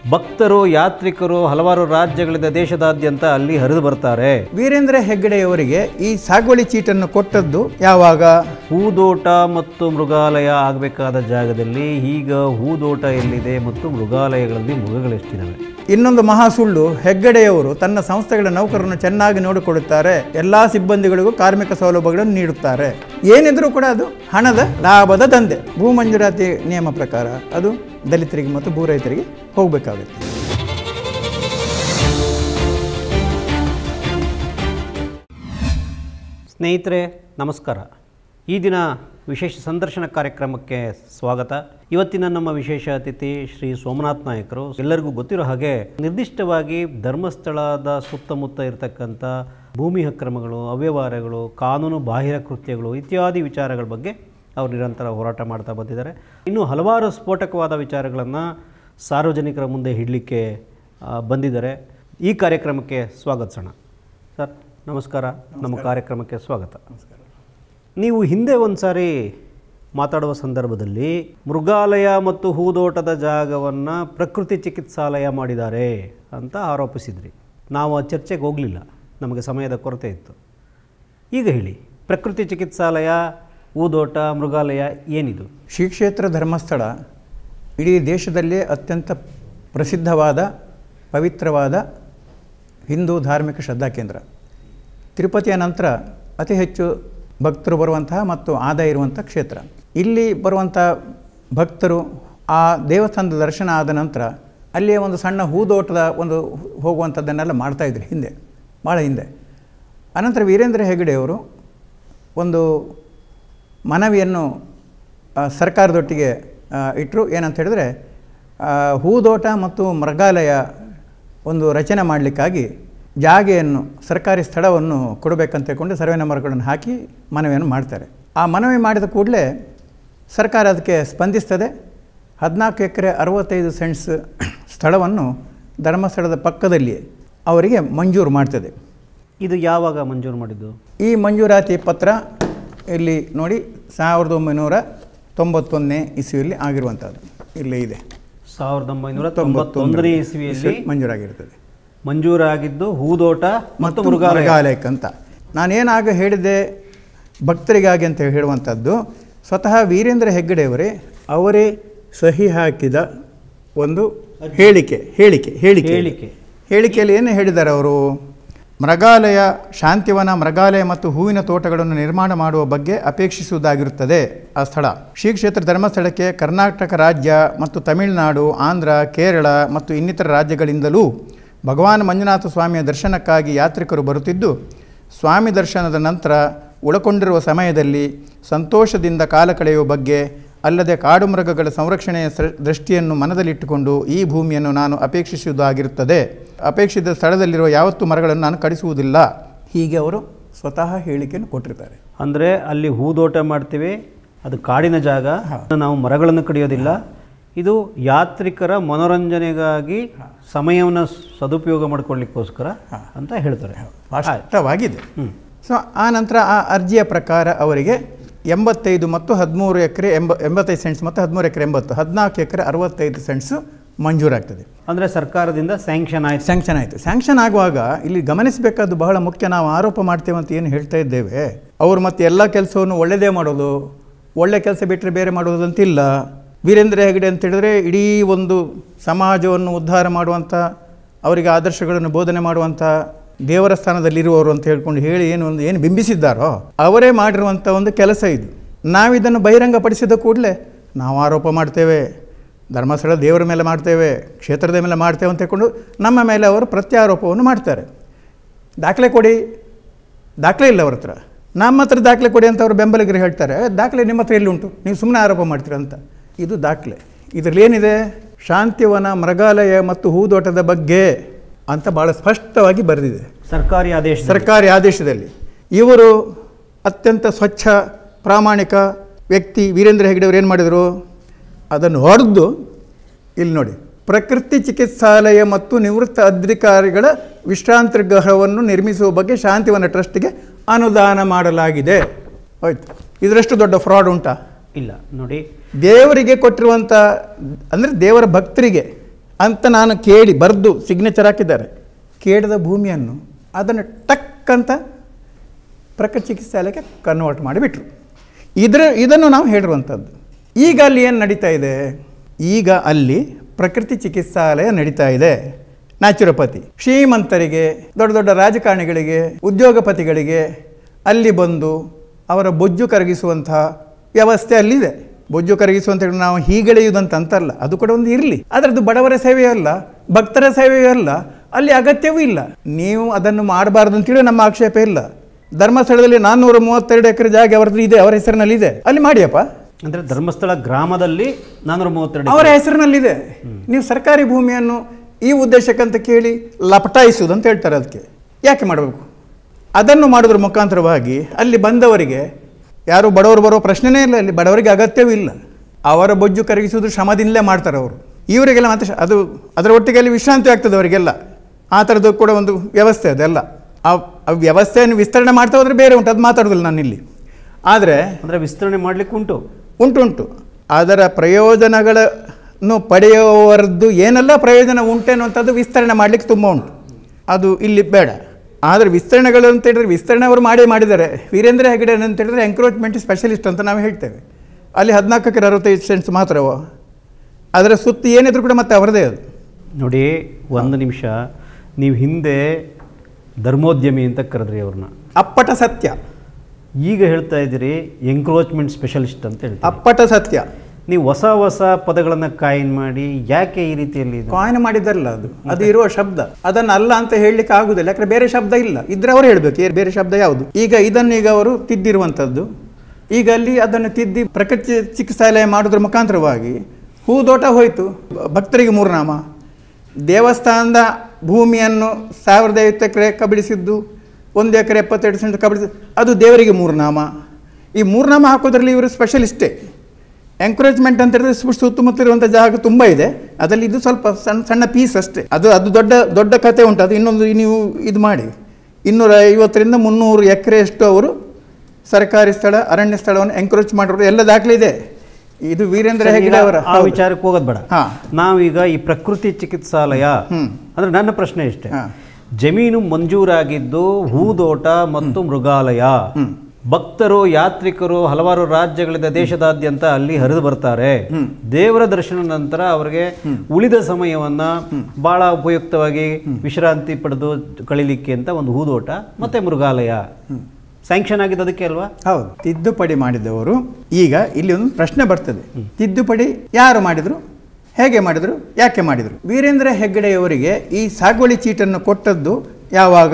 ಭಕ್ತರು ಯಾತ್ರಿಕರು ಹಲವಾರು ರಾಜ್ಯಗಳಿಂದ ದೇಶದಾದ್ಯಂತ ಅಲ್ಲಿ ಹರಿದು ಬರ್ತಾರೆ ವೀರೇಂದ್ರ ಹೆಗ್ಗಡೆಯವರಿಗೆ ಈ ಸಾಗುವಳಿ ಚೀಟನ್ನು ಕೊಟ್ಟದ್ದು ಯಾವಾಗ ಹೂದೋಟ ಮತ್ತು ಮೃಗಾಲಯ ಆಗಬೇಕಾದ ಜಾಗದಲ್ಲಿ ಈಗ ಹೂದೋಟ ಎಲ್ಲಿದೆ ಮತ್ತು ಮೃಗಾಲಯಗಳಲ್ಲಿ ಮೃಗಗಳೆಷ್ಟಿದ್ದಾವೆ ಇನ್ನೊಂದು ಮಹಾ ಸುಳ್ಳು ಹೆಗ್ಗಡೆಯವರು ತನ್ನ ಸಂಸ್ಥೆಗಳ ನೌಕರರನ್ನು ಚೆನ್ನಾಗಿ ನೋಡಿಕೊಳ್ಳುತ್ತಾರೆ ಎಲ್ಲ ಸಿಬ್ಬಂದಿಗಳಿಗೂ ಕಾರ್ಮಿಕ ಸೌಲಭ್ಯಗಳನ್ನು ನೀಡುತ್ತಾರೆ ಏನಿದ್ರೂ ಕೂಡ ಅದು ಹಣದ ಲಾಭದ ದಂಧೆ ಭೂ ಮಂಜೂರಾತಿ ನಿಯಮ ಪ್ರಕಾರ ಅದು ದಲಿತರಿಗೆ ಮತ್ತು ಭೂ ರೈತರಿಗೆ ಹೋಗಬೇಕಾಗುತ್ತೆ ಸ್ನೇಹಿತರೆ ನಮಸ್ಕಾರ ಈ ದಿನ ವಿಶೇಷ ಸಂದರ್ಶನ ಕಾರ್ಯಕ್ರಮಕ್ಕೆ ಸ್ವಾಗತ ಇವತ್ತಿನ ನಮ್ಮ ವಿಶೇಷ ಅತಿಥಿ ಶ್ರೀ ಸೋಮನಾಥ್ ನಾಯಕರು ಎಲ್ಲರಿಗೂ ಗೊತ್ತಿರೋ ಹಾಗೆ ನಿರ್ದಿಷ್ಟವಾಗಿ ಧರ್ಮಸ್ಥಳದ ಸುತ್ತಮುತ್ತ ಇರತಕ್ಕಂಥ ಭೂಮಿ ಅಕ್ರಮಗಳು ಅವ್ಯವಹಾರಗಳು ಕಾನೂನು ಬಾಹಿರ ಕೃತ್ಯಗಳು ಇತ್ಯಾದಿ ವಿಚಾರಗಳ ಬಗ್ಗೆ ಅವರು ನಿರಂತರ ಹೋರಾಟ ಮಾಡ್ತಾ ಬಂದಿದ್ದಾರೆ ಇನ್ನು ಹಲವಾರು ಸ್ಫೋಟಕವಾದ ವಿಚಾರಗಳನ್ನು ಸಾರ್ವಜನಿಕರ ಮುಂದೆ ಇಡಲಿಕ್ಕೆ ಬಂದಿದ್ದಾರೆ ಈ ಕಾರ್ಯಕ್ರಮಕ್ಕೆ ಸ್ವಾಗತಿಸೋಣ ಸರ್ ನಮಸ್ಕಾರ ನಮ್ಮ ಕಾರ್ಯಕ್ರಮಕ್ಕೆ ಸ್ವಾಗತ ನೀವು ಹಿಂದೆ ಒಂದು ಸಾರಿ ಮಾತಾಡುವ ಸಂದರ್ಭದಲ್ಲಿ ಮೃಗಾಲಯ ಮತ್ತು ಹೂದೋಟದ ಜಾಗವನ್ನು ಪ್ರಕೃತಿ ಚಿಕಿತ್ಸಾಲಯ ಮಾಡಿದ್ದಾರೆ ಅಂತ ಆರೋಪಿಸಿದ್ರಿ ನಾವು ಆ ಚರ್ಚೆಗೆ ಹೋಗಲಿಲ್ಲ ನಮಗೆ ಸಮಯದ ಕೊರತೆ ಇತ್ತು ಈಗ ಹೇಳಿ ಪ್ರಕೃತಿ ಚಿಕಿತ್ಸಾಲಯ ಹೂದೋಟ ಮೃಗಾಲಯ ಏನಿದು ಶ್ರೀ ಕ್ಷೇತ್ರ ಧರ್ಮಸ್ಥಳ ಇಡೀ ದೇಶದಲ್ಲೇ ಅತ್ಯಂತ ಪ್ರಸಿದ್ಧವಾದ ಪವಿತ್ರವಾದ ಹಿಂದೂ ಧಾರ್ಮಿಕ ಶ್ರದ್ಧಾ ಕೇಂದ್ರ ತಿರುಪತಿಯ ನಂತರ ಅತಿ ಹೆಚ್ಚು ಭಕ್ತರು ಬರುವಂತಹ ಮತ್ತು ಆದಾಯ ಇರುವಂಥ ಕ್ಷೇತ್ರ ಇಲ್ಲಿ ಬರುವಂಥ ಭಕ್ತರು ಆ ದೇವಸ್ಥಾನದ ದರ್ಶನ ಆದ ನಂತರ ಅಲ್ಲಿಯೇ ಒಂದು ಸಣ್ಣ ಹೂದೋಟದ ಒಂದು ಹೋಗುವಂಥದ್ದನ್ನೆಲ್ಲ ಮಾಡ್ತಾಯಿದ್ರು ಹಿಂದೆ ಭಾಳ ಹಿಂದೆ ಅನಂತರ ವೀರೇಂದ್ರ ಹೆಗಡೆಯವರು ಒಂದು ಮನವಿಯನ್ನು ಆ, ಸರ್ಕಾರದೊಟ್ಟಿಗೆ ಇಟ್ಟರು ಏನಂತ ಹೇಳಿದ್ರೆ ಆ, ಹೂದೋಟ ಮತ್ತು ಮೃಗಾಲಯ ಒಂದು ರಚನೆ ಮಾಡಲಿಕ್ಕಾಗಿ ಜಾಗೆಯನ್ನು ಸರ್ಕಾರಿ ಸ್ಥಳವನ್ನು ಕೊಡಬೇಕಂತ ಹೇಳ್ಕೊಂಡು ಸರ್ವೆ ನಂಬರ್ಗಳನ್ನು ಹಾಕಿ ಮನವಿಯನ್ನು ಮಾಡ್ತಾರೆ ಆ ಮನವಿ ಮಾಡಿದ ಕೂಡಲೇ ಸರ್ಕಾರ ಅದಕ್ಕೆ ಸ್ಪಂದಿಸ್ತದೆ ಹದಿನಾಲ್ಕು ಎಕರೆ ಅರವತ್ತೈದು ಸೆಂಟ್ಸ್ ಸ್ಥಳವನ್ನು ಧರ್ಮಸ್ಥಳದ ಪಕ್ಕದಲ್ಲಿಯೇ ಅವರಿಗೆ ಮಂಜೂರು ಮಾಡ್ತದೆ ಇದು ಯಾವಾಗ ಮಂಜೂರು ಮಾಡಿದ್ದು ಈ ಮಂಜೂರಾತಿ ಪತ್ರ ಇಲ್ಲಿ ನೋಡಿ ಸಾವಿರದ ಒಂಬೈನೂರ ತೊಂಬತ್ತೊಂದನೇ ಇಸ್ವಿಯಲ್ಲಿ ಆಗಿರುವಂಥದ್ದು ಇಲ್ಲೇ ಇದೆ ಸಾವಿರದ ಒಂಬೈನೂರ ತೊಂಬತ್ತೊಂದನೇ ಇಸ್ವಿಯಲ್ಲಿ ಮಂಜೂರಾಗಿರ್ತದೆ ಮಂಜೂರಾಗಿದ್ದು ಹೂದೋಟ ಮತ್ತು ಮತ್ತು ಮೃಗಾಲಯ ಮೃಗಾಲಯಕ್ಕಂತ ನಾನೇನಾಗ ಹೇಳಿದೆ ಭಕ್ತರಿಗಾಗಿ ಅಂತ ಹೇಳುವಂಥದ್ದು ಸ್ವತಃ ವೀರೇಂದ್ರ ಹೆಗ್ಗಡೆಯವರೇ ಅವರೇ ಸಹಿ ಹಾಕಿದ ಒಂದು ಹೇಳಿಕೆ ಹೇಳಿಕೆ ಹೇಳಿಕೆ ಹೇಳಿಕೆ. ಹೇಳಿಕೆಯಲ್ಲಿ ಏನು ಹೇಳಿದ್ದಾರೆ ಅವರು ಮೃಗಾಲಯ ಶಾಂತಿವನ ಮೃಗಾಲಯ ಮತ್ತು ಹೂವಿನ ತೋಟಗಳನ್ನು ನಿರ್ಮಾಣ ಮಾಡುವ ಬಗ್ಗೆ ಅಪೇಕ್ಷಿಸುವುದಾಗಿರುತ್ತದೆ ಆ ಸ್ಥಳ ಶ್ರೀ ಕ್ಷೇತ್ರ ಧರ್ಮಸ್ಥಳಕ್ಕೆ ಕರ್ನಾಟಕ ರಾಜ್ಯ ಮತ್ತು ತಮಿಳುನಾಡು ಆಂಧ್ರ ಕೇರಳ ಮತ್ತು ಇನ್ನಿತರ ರಾಜ್ಯಗಳಿಂದಲೂ ಭಗವಾನ್ ಮಂಜುನಾಥ ಸ್ವಾಮಿಯ ದರ್ಶನಕ್ಕಾಗಿ ಯಾತ್ರಿಕರು ಬರುತ್ತಿದ್ದು ಸ್ವಾಮಿ ದರ್ಶನದ ನಂತರ ಉಳಕೊಂಡಿರುವ ಸಮಯದಲ್ಲಿ ಸಂತೋಷದಿಂದ ಕಾಲ ಕಳೆಯುವ ಬಗ್ಗೆ ಅಲ್ಲದೆ ಕಾಡು ಮೃಗಗಳ ಸಂರಕ್ಷಣೆಯ ಸ್ರ- ದೃಷ್ಟಿಯನ್ನು ಮನದಲ್ಲಿಟ್ಟುಕೊಂಡು ಈ ಭೂಮಿಯನ್ನು ನಾನು ಅಪೇಕ್ಷಿಸುವುದಾಗಿರುತ್ತದೆ ಅಪೇಕ್ಷಿತ ಸ್ಥಳದಲ್ಲಿರುವ ಯಾವತ್ತೂ ಮರಗಳನ್ನು ನಾನು ಕಡಿಸುವುದಿಲ್ಲ ಹೀಗೆ ಅವರು ಸ್ವತಃ ಹೇಳಿಕೆಯನ್ನು ಕೊಟ್ಟಿರ್ತಾರೆ ಅಂದರೆ ಅಲ್ಲಿ ಹೂದೋಟ ಮಾಡ್ತೀವಿ ಅದು ಕಾಡಿನ ಜಾಗ ನಾವು ಮರಗಳನ್ನು ಕಡಿಯೋದಿಲ್ಲ ಇದು ಯಾತ್ರಿಕರ ಮನೋರಂಜನೆಗಾಗಿ ಸಮಯವನ್ನು ಸದುಪಯೋಗ ಮಾಡ್ಕೊಳ್ಳಿಕ್ಕೋಸ್ಕರ ಅಂತ ಹೇಳ್ತಾರೆ ಸ್ಪಷ್ಟವಾಗಿದೆ ಹ್ಮ್. ಸೊ ಆ ನಂತರ ಆ ಅರ್ಜಿಯ ಪ್ರಕಾರ ಅವರಿಗೆ ಎಂಬತ್ತೈದು ಮತ್ತು ಹದಿಮೂರು ಎಕರೆ ಎಂಬ ಎಂಬತ್ತೈದು ಸೆಂಟ್ಸ್ ಮತ್ತು ಹದಿಮೂರು ಎಕರೆ ಎಂಬತ್ತು ಹದಿನಾಲ್ಕು ಎಕರೆ ಅರವತ್ತೈದು ಸೆಂಟ್ಸು ಮಂಜೂರಾಗ್ತದೆ ಅಂದರೆ ಸರ್ಕಾರದಿಂದ ಸ್ಯಾಂಕ್ಷನ್ ಆಯ್ತು ಸ್ಯಾಂಕ್ಷನ್ ಆಯಿತು ಸ್ಯಾಂಕ್ಷನ್ ಆಗುವಾಗ ಇಲ್ಲಿ ಗಮನಿಸಬೇಕಾದ್ದು ಬಹಳ ಮುಖ್ಯ ನಾವು ಆರೋಪ ಮಾಡ್ತೇವೆ ಅಂತ ಏನು ಹೇಳ್ತಾ ಇದ್ದೇವೆ ಅವರು ಮತ್ತೆ ಎಲ್ಲ ಕೆಲಸವನ್ನು ಒಳ್ಳೆಯದೇ ಮಾಡೋದು ಒಳ್ಳೆ ಕೆಲಸ ಬಿಟ್ಟರೆ ಬೇರೆ ಮಾಡೋದು ಅಂತಿಲ್ಲ ವೀರೇಂದ್ರ ಹೆಗಡೆ ಅಂತ ಹೇಳಿದ್ರೆ ಇಡೀ ಒಂದು ಸಮಾಜವನ್ನು ಉದ್ಧಾರ ಮಾಡುವಂಥ ಅವರಿಗೆ ಆದರ್ಶಗಳನ್ನು ಬೋಧನೆ ಮಾಡುವಂಥ ದೇವರ ಸ್ಥಾನದಲ್ಲಿರುವವರು ಅಂತ ಹೇಳ್ಕೊಂಡು ಹೇಳಿ ಏನು ಒಂದು ಏನು ಬಿಂಬಿಸಿದ್ದಾರೋ ಅವರೇ ಮಾಡಿರುವಂಥ ಒಂದು ಕೆಲಸ ಇದು ನಾವಿದನ್ನು ಬಹಿರಂಗಪಡಿಸಿದ ಕೂಡಲೇ ನಾವು ಆರೋಪ ಮಾಡ್ತೇವೆ ಧರ್ಮಸ್ಥಳ ದೇವರ ಮೇಲೆ ಮಾಡ್ತೇವೆ ಕ್ಷೇತ್ರದ ಮೇಲೆ ಮಾಡ್ತೇವೆ ಅಂತ ಹೇಳ್ಕೊಂಡು ನಮ್ಮ ಮೇಲೆ ಅವರು ಪ್ರತ್ಯಾರೋಪವನ್ನು ಮಾಡ್ತಾರೆ ದಾಖಲೆ ಕೊಡಿ ದಾಖಲೆ ಇಲ್ಲ ಅವ್ರ ಹತ್ರ ನಮ್ಮ ಹತ್ರ ದಾಖಲೆ ಕೊಡಿ ಅಂತ ಅವರು ಬೆಂಬಲಿಗರು ಹೇಳ್ತಾರೆ ದಾಖಲೆ ನಿಮ್ಮ ಹತ್ರ ಎಲ್ಲಿ ಉಂಟು ನೀವು ಸುಮ್ಮನೆ ಆರೋಪ ಮಾಡ್ತೀರ ಅಂತ ಇದು ದಾಖಲೆ ಇದರಲ್ಲಿ ಏನಿದೆ ಶಾಂತಿವನ ಮೃಗಾಲಯ ಮತ್ತು ಹೂದೋಟದ ಬಗ್ಗೆ ಅಂತ ಭಾಳ ಸ್ಪಷ್ಟವಾಗಿ ಬರೆದಿದೆ ಸರ್ಕಾರಿ ಆದೇಶ ಸರ್ಕಾರಿ ಆದೇಶದಲ್ಲಿ ಇವರು ಅತ್ಯಂತ ಸ್ವಚ್ಛ ಪ್ರಾಮಾಣಿಕ ವ್ಯಕ್ತಿ ವೀರೇಂದ್ರ ಹೆಗಡೆ ಅವರು ಏನು ಮಾಡಿದರು ಅದನ್ನು ಹೊಡೆದು ಇಲ್ಲಿ ನೋಡಿ ಪ್ರಕೃತಿ ಚಿಕಿತ್ಸಾಲಯ ಮತ್ತು ನಿವೃತ್ತ ಅಧಿಕಾರಿಗಳ ವಿಶ್ರಾಂತಿ ಗೃಹವನ್ನು ನಿರ್ಮಿಸುವ ಬಗ್ಗೆ ಶಾಂತಿವನ ಟ್ರಸ್ಟ್ಗೆ ಅನುದಾನ ಮಾಡಲಾಗಿದೆ ಹೋಯ್ತು ಇದರಷ್ಟು ದೊಡ್ಡ ಫ್ರಾಡ್ ಉಂಟಾ ಇಲ್ಲ ನೋಡಿ ದೇವರಿಗೆ ಕೊಟ್ಟಿರುವಂಥ ಅಂದರೆ ದೇವರ ಭಕ್ತರಿಗೆ ಅಂತ ನಾನು ಕೇಳಿ ಬರೆದು ಸಿಗ್ನೇಚರ್ ಹಾಕಿದ್ದಾರೆ ಕೇಳಿದ ಭೂಮಿಯನ್ನು ಅದನ್ನು ಟಕ್ ಅಂತ ಪ್ರಕೃತಿ ಚಿಕಿತ್ಸಾಲಯಕ್ಕೆ ಕನ್ವರ್ಟ್ ಮಾಡಿಬಿಟ್ರು ಇದರ ಇದನ್ನು ನಾವು ಹೇಳಿರುವಂಥದ್ದು ಈಗ ಅಲ್ಲಿ ಏನು ನಡೀತಾ ಇದೆ ಈಗ ಅಲ್ಲಿ ಪ್ರಕೃತಿ ಚಿಕಿತ್ಸಾಲಯ ನಡೀತಾ ಇದೆ ನ್ಯಾಚುರೋಪತಿ ಶ್ರೀಮಂತರಿಗೆ ದೊಡ್ಡ ದೊಡ್ಡ ರಾಜಕಾರಣಿಗಳಿಗೆ ಉದ್ಯೋಗಪತಿಗಳಿಗೆ ಅಲ್ಲಿ ಬಂದು ಅವರ ಬೊಜ್ಜು ಕರಗಿಸುವಂತಹ ವ್ಯವಸ್ಥೆ ಅಲ್ಲಿದೆ ಬೊಜ್ಜು ಕರಗಿಸುವಂತ ಹೇಳಿ ನಾವು ಹೀಗೆಳೆಯುವುದಂತ ಅಂತಲ್ಲ ಅದು ಕೂಡ ಒಂದು ಇರಲಿ ಅದರದ್ದು ಬಡವರ ಸೇವೆಯೂ ಅಲ್ಲ ಭಕ್ತರ ಸೇವೆಯೂ ಅಲ್ಲ ಅಲ್ಲಿ ಅಗತ್ಯವೂ ಇಲ್ಲ ನೀವು ಅದನ್ನು ಮಾಡಬಾರ್ದು ಅಂತೇಳಿ ನಮ್ಮ ಆಕ್ಷೇಪ ಇಲ್ಲ ಧರ್ಮಸ್ಥಳದಲ್ಲಿ ನಾನ್ನೂರ ಮೂವತ್ತೆರಡು ಎಕರೆ ಜಾಗ ಅವರದ್ದು ಇದೆ ಅವರ ಹೆಸರಿನಲ್ಲಿ ಇದೆ ಅಲ್ಲಿ ಮಾಡಿಯಪ್ಪ ಅಂದರೆ ಧರ್ಮಸ್ಥಳ ಗ್ರಾಮದಲ್ಲಿ ನಾನ್ನೂರ ಮೂವತ್ತೆರಡು ಅವರ ಹೆಸರಿನಲ್ಲಿದೆ ನೀವು ಸರ್ಕಾರಿ ಭೂಮಿಯನ್ನು ಈ ಉದ್ದೇಶಕ್ಕಂತ ಕೇಳಿ ಲಪಟಾಯಿಸುವುದು ಅಂತ ಹೇಳ್ತಾರೆ ಅದಕ್ಕೆ ಯಾಕೆ ಮಾಡಬೇಕು ಅದನ್ನು ಮಾಡೋದ್ರ ಮುಖಾಂತರವಾಗಿ ಅಲ್ಲಿ ಬಂದವರಿಗೆ ಯಾರು ಬಡವರು ಬರೋ ಪ್ರಶ್ನೆನೇ ಇಲ್ಲ ಅಲ್ಲಿ ಬಡವರಿಗೆ ಅಗತ್ಯವೂ ಇಲ್ಲ ಅವರ ಬೊಜ್ಜು ಕರಗಿಸುವುದು ಶ್ರಮದಿಂದಲೇ ಮಾಡ್ತಾರೆ ಅವರು ಇವರಿಗೆಲ್ಲ ಮತ್ತೆ ಶ- ಅದು ಅದರ ಒಟ್ಟಿಗೆ ಅಲ್ಲಿ ವಿಶ್ರಾಂತಿ ಆಗ್ತದೆ ಅವರಿಗೆಲ್ಲ ಆ ಥರದ್ದು ಕೂಡ ಒಂದು ವ್ಯವಸ್ಥೆ ಅದೆಲ್ಲ ಆ ಆ ವ್ಯವಸ್ಥೆಯನ್ನು ವಿಸ್ತರಣೆ ಮಾಡ್ತಾ ಹೋದರೆ ಬೇರೆ ಉಂಟು ಅದು ಮಾತಾಡೋದಿಲ್ಲ ನಾನಿಲ್ಲಿ ಆದರೆ ಅಂದರೆ ವಿಸ್ತರಣೆ ಮಾಡಲಿಕ್ಕೆ ಉಂಟು ಉಂಟು ಉಂಟು ಅದರ ಪ್ರಯೋಜನಗಳನ್ನು ಪಡೆಯುವವರದ್ದು ಏನೆಲ್ಲ ಪ್ರಯೋಜನ ಉಂಟು ಅನ್ನುವಂಥದ್ದು ವಿಸ್ತರಣೆ ಮಾಡಲಿಕ್ಕೆ ತುಂಬ ಉಂಟು ಅದು ಇಲ್ಲಿ ಬೇಡ ಆದರೆ ವಿಸ್ತರಣೆಗಳು ಅಂತ ಹೇಳಿದ್ರೆ ವಿಸ್ತರಣೆ ಅವರು ಮಾಡೇ ಮಾಡಿದ್ದಾರೆ ವೀರೇಂದ್ರ ಹೆಗಡೆ ಅಂತ ಹೇಳಿದ್ರೆ ಎಂಕ್ರೋಚ್ಮೆಂಟ್ ಸ್ಪೆಷಲಿಸ್ಟ್ ಅಂತ ನಾವು ಹೇಳ್ತೇವೆ ಅಲ್ಲಿ ಹದಿನಾಲ್ಕಕ್ಕೆ ಅರವತ್ತೈದು ಸೆಂಟ್ಸ್ ಮಾತ್ರವ ಅದರ ಸುತ್ತು ಏನಿದ್ರು ಕೂಡ ಮತ್ತೆ ಅವರದೇ ಅದು ನೋಡಿ ಒಂದು ನಿಮಿಷ ನೀವು ಹಿಂದೆ ಧರ್ಮೋದ್ಯಮಿ ಅಂತ ಕರೆದ್ರಿ ಅವ್ರನ್ನ ಅಪ್ಪಟ ಸತ್ಯ ಈಗ ಹೇಳ್ತಾ ಇದ್ದೀರಿ ಎಂಕ್ರೋಚ್ಮೆಂಟ್ ಸ್ಪೆಷಲಿಸ್ಟ್ ಅಂತ ಹೇಳ್ತೀರಿ ಅಪ್ಪಟ ಸತ್ಯ ನೀವು ಹೊಸ ಹೊಸ ಪದಗಳನ್ನು ಕಾಯಿನ್ ಮಾಡಿ ಯಾಕೆ ಈ ರೀತಿಯಲ್ಲಿ ಇದು? ಕಾಯಿನ್ ಮಾಡಿದ್ದಲ್ಲ ಅದು ಅದು ಇರುವ ಶಬ್ದ ಅದನ್ನ ಅಲ್ಲ ಅಂತ ಹೇಳಲಿಕ್ಕೆ ಆಗುದಿಲ್ಲ ಯಾಕಂದ್ರೆ ಬೇರೆ ಶಬ್ದ ಇಲ್ಲ ಇದ್ರೆ ಅವರು ಹೇಳ್ಬೇಕು ಏ- ಬೇರೆ ಶಬ್ದ ಯಾವುದು ಈಗ ಇದನ್ನು ಈಗ ಅವರು ತಿದ್ದಿರುವಂಥದ್ದು ಈಗ ಅಲ್ಲಿ ಅದನ್ನು ತಿದ್ದಿ ಪ್ರಕೃತಿ ಚಿಕಿತ್ಸಾಲಯ ಮಾಡೋದ್ರ ಮುಖಾಂತರವಾಗಿ ಹೂದೋಟ ಹೋಯಿತು ಭಕ್ತರಿಗೆ ಮೂರ್ನಾಮ ದೇವಸ್ಥಾನದ ಭೂಮಿಯನ್ನು ಸಾವಿರದ ಐವತ್ತು ಎಕರೆ ಕಬಳಿಸಿದ್ದು ಒಂದು ಎಕರೆ ಎಪ್ಪತ್ತೆರಡು ಸೆಂಟ್ ಕಬಳಿಸಿ ಅದು ದೇವರಿಗೆ ಮೂರ್ನಾಮ ಈ ಮೂರ್ನಾಮ ಹಾಕೋದ್ರಲ್ಲಿ ಇವರು ಸ್ಪೆಷಲಿಸ್ಟೇ ಎಂಕರೇಜ್ಮೆಂಟ್ ಅಂತ ಹೇಳಿದ್ರೆ ಸು- ಸುತ್ತಮುತ್ತ ಇರುವಂಥ ಜಾಗ ತುಂಬ ಇದೆ ಅದರಲ್ಲಿ ಇದು ಸ್ವಲ್ಪ ಸಣ್ಣ ಸಣ್ಣ ಪೀಸ್ ಅಷ್ಟೇ ಅದು ಅದು ದೊಡ್ಡ ದೊಡ್ಡ ಕತೆ ಉಂಟು ಅದು ಇನ್ನೊಂದು ನೀವು ಇದು ಮಾಡಿ ಇನ್ನೂರ ಐವತ್ತರಿಂದ ಮುನ್ನೂರು ಎಕರೆಯಷ್ಟು ಅವರು ಸರ್ಕಾರಿ ಸ್ಥಳ ಅರಣ್ಯ ಸ್ಥಳವನ್ನು ಎಂಕರೇಜ್ ಮಾಡಿರೋದು ಎಲ್ಲ ದಾಖಲೆ ಇದೆ ಇದು ವೀರೇಂದ್ರ ಸರಿ, ಹೆಗ್ಡೆ ಈಗ ಅವರ ಆ ವಿಚಾರಕ್ಕೆ ಹೋಗೋದು ಬೇಡ ಹಾ. ನಾವೀಗ ಈ ಪ್ರಕೃತಿ ಚಿಕಿತ್ಸಾಲಯ ಹ್ಮ್. ಅಂದ್ರೆ ನನ್ನ ಪ್ರಶ್ನೆ ಇಷ್ಟೇ ಹಾ. ಜಮೀನು ಮಂಜೂರಾಗಿದ್ದು ಹೂದೋಟ ಮತ್ತು ಮೃಗಾಲಯ ಹ್ಮ್. ಭಕ್ತರು ಯಾತ್ರಿಕರು ಹಲವಾರು ರಾಜ್ಯಗಳಿಂದ ದೇಶದಾದ್ಯಂತ ಅಲ್ಲಿ ಹರಿದು ಬರ್ತಾರೆ ದೇವರ ದರ್ಶನ ನಂತರ ಅವರಿಗೆ ಉಳಿದ ಸಮಯವನ್ನ ಬಹಳ ಉಪಯುಕ್ತವಾಗಿ ವಿಶ್ರಾಂತಿ ಪಡೆದು ಕಳಿಲಿಕ್ಕೆ ಅಂತ ಒಂದು ಹೂದೋಟ ಮತ್ತೆ ಮೃಗಾಲಯ ಸ್ಯಾಂಕ್ಷನ್ ಆಗಿದ್ದು ಅದಕ್ಕೆ ಅಲ್ವಾ ಹೌದು ತಿದ್ದುಪಡಿ ಮಾಡಿದವರು ಈಗ ಇಲ್ಲಿ ಒಂದು ಪ್ರಶ್ನೆ ಬರ್ತದೆ ತಿದ್ದುಪಡಿ ಯಾರು ಮಾಡಿದರು ಹೇಗೆ ಮಾಡಿದರು ಯಾಕೆ ಮಾಡಿದರು ವೀರೇಂದ್ರ ಹೆಗ್ಗಡೆಯವರಿಗೆ ಈ ಸಾಗುವಳಿ ಚೀಟನ್ನು ಕೊಟ್ಟದ್ದು ಯಾವಾಗ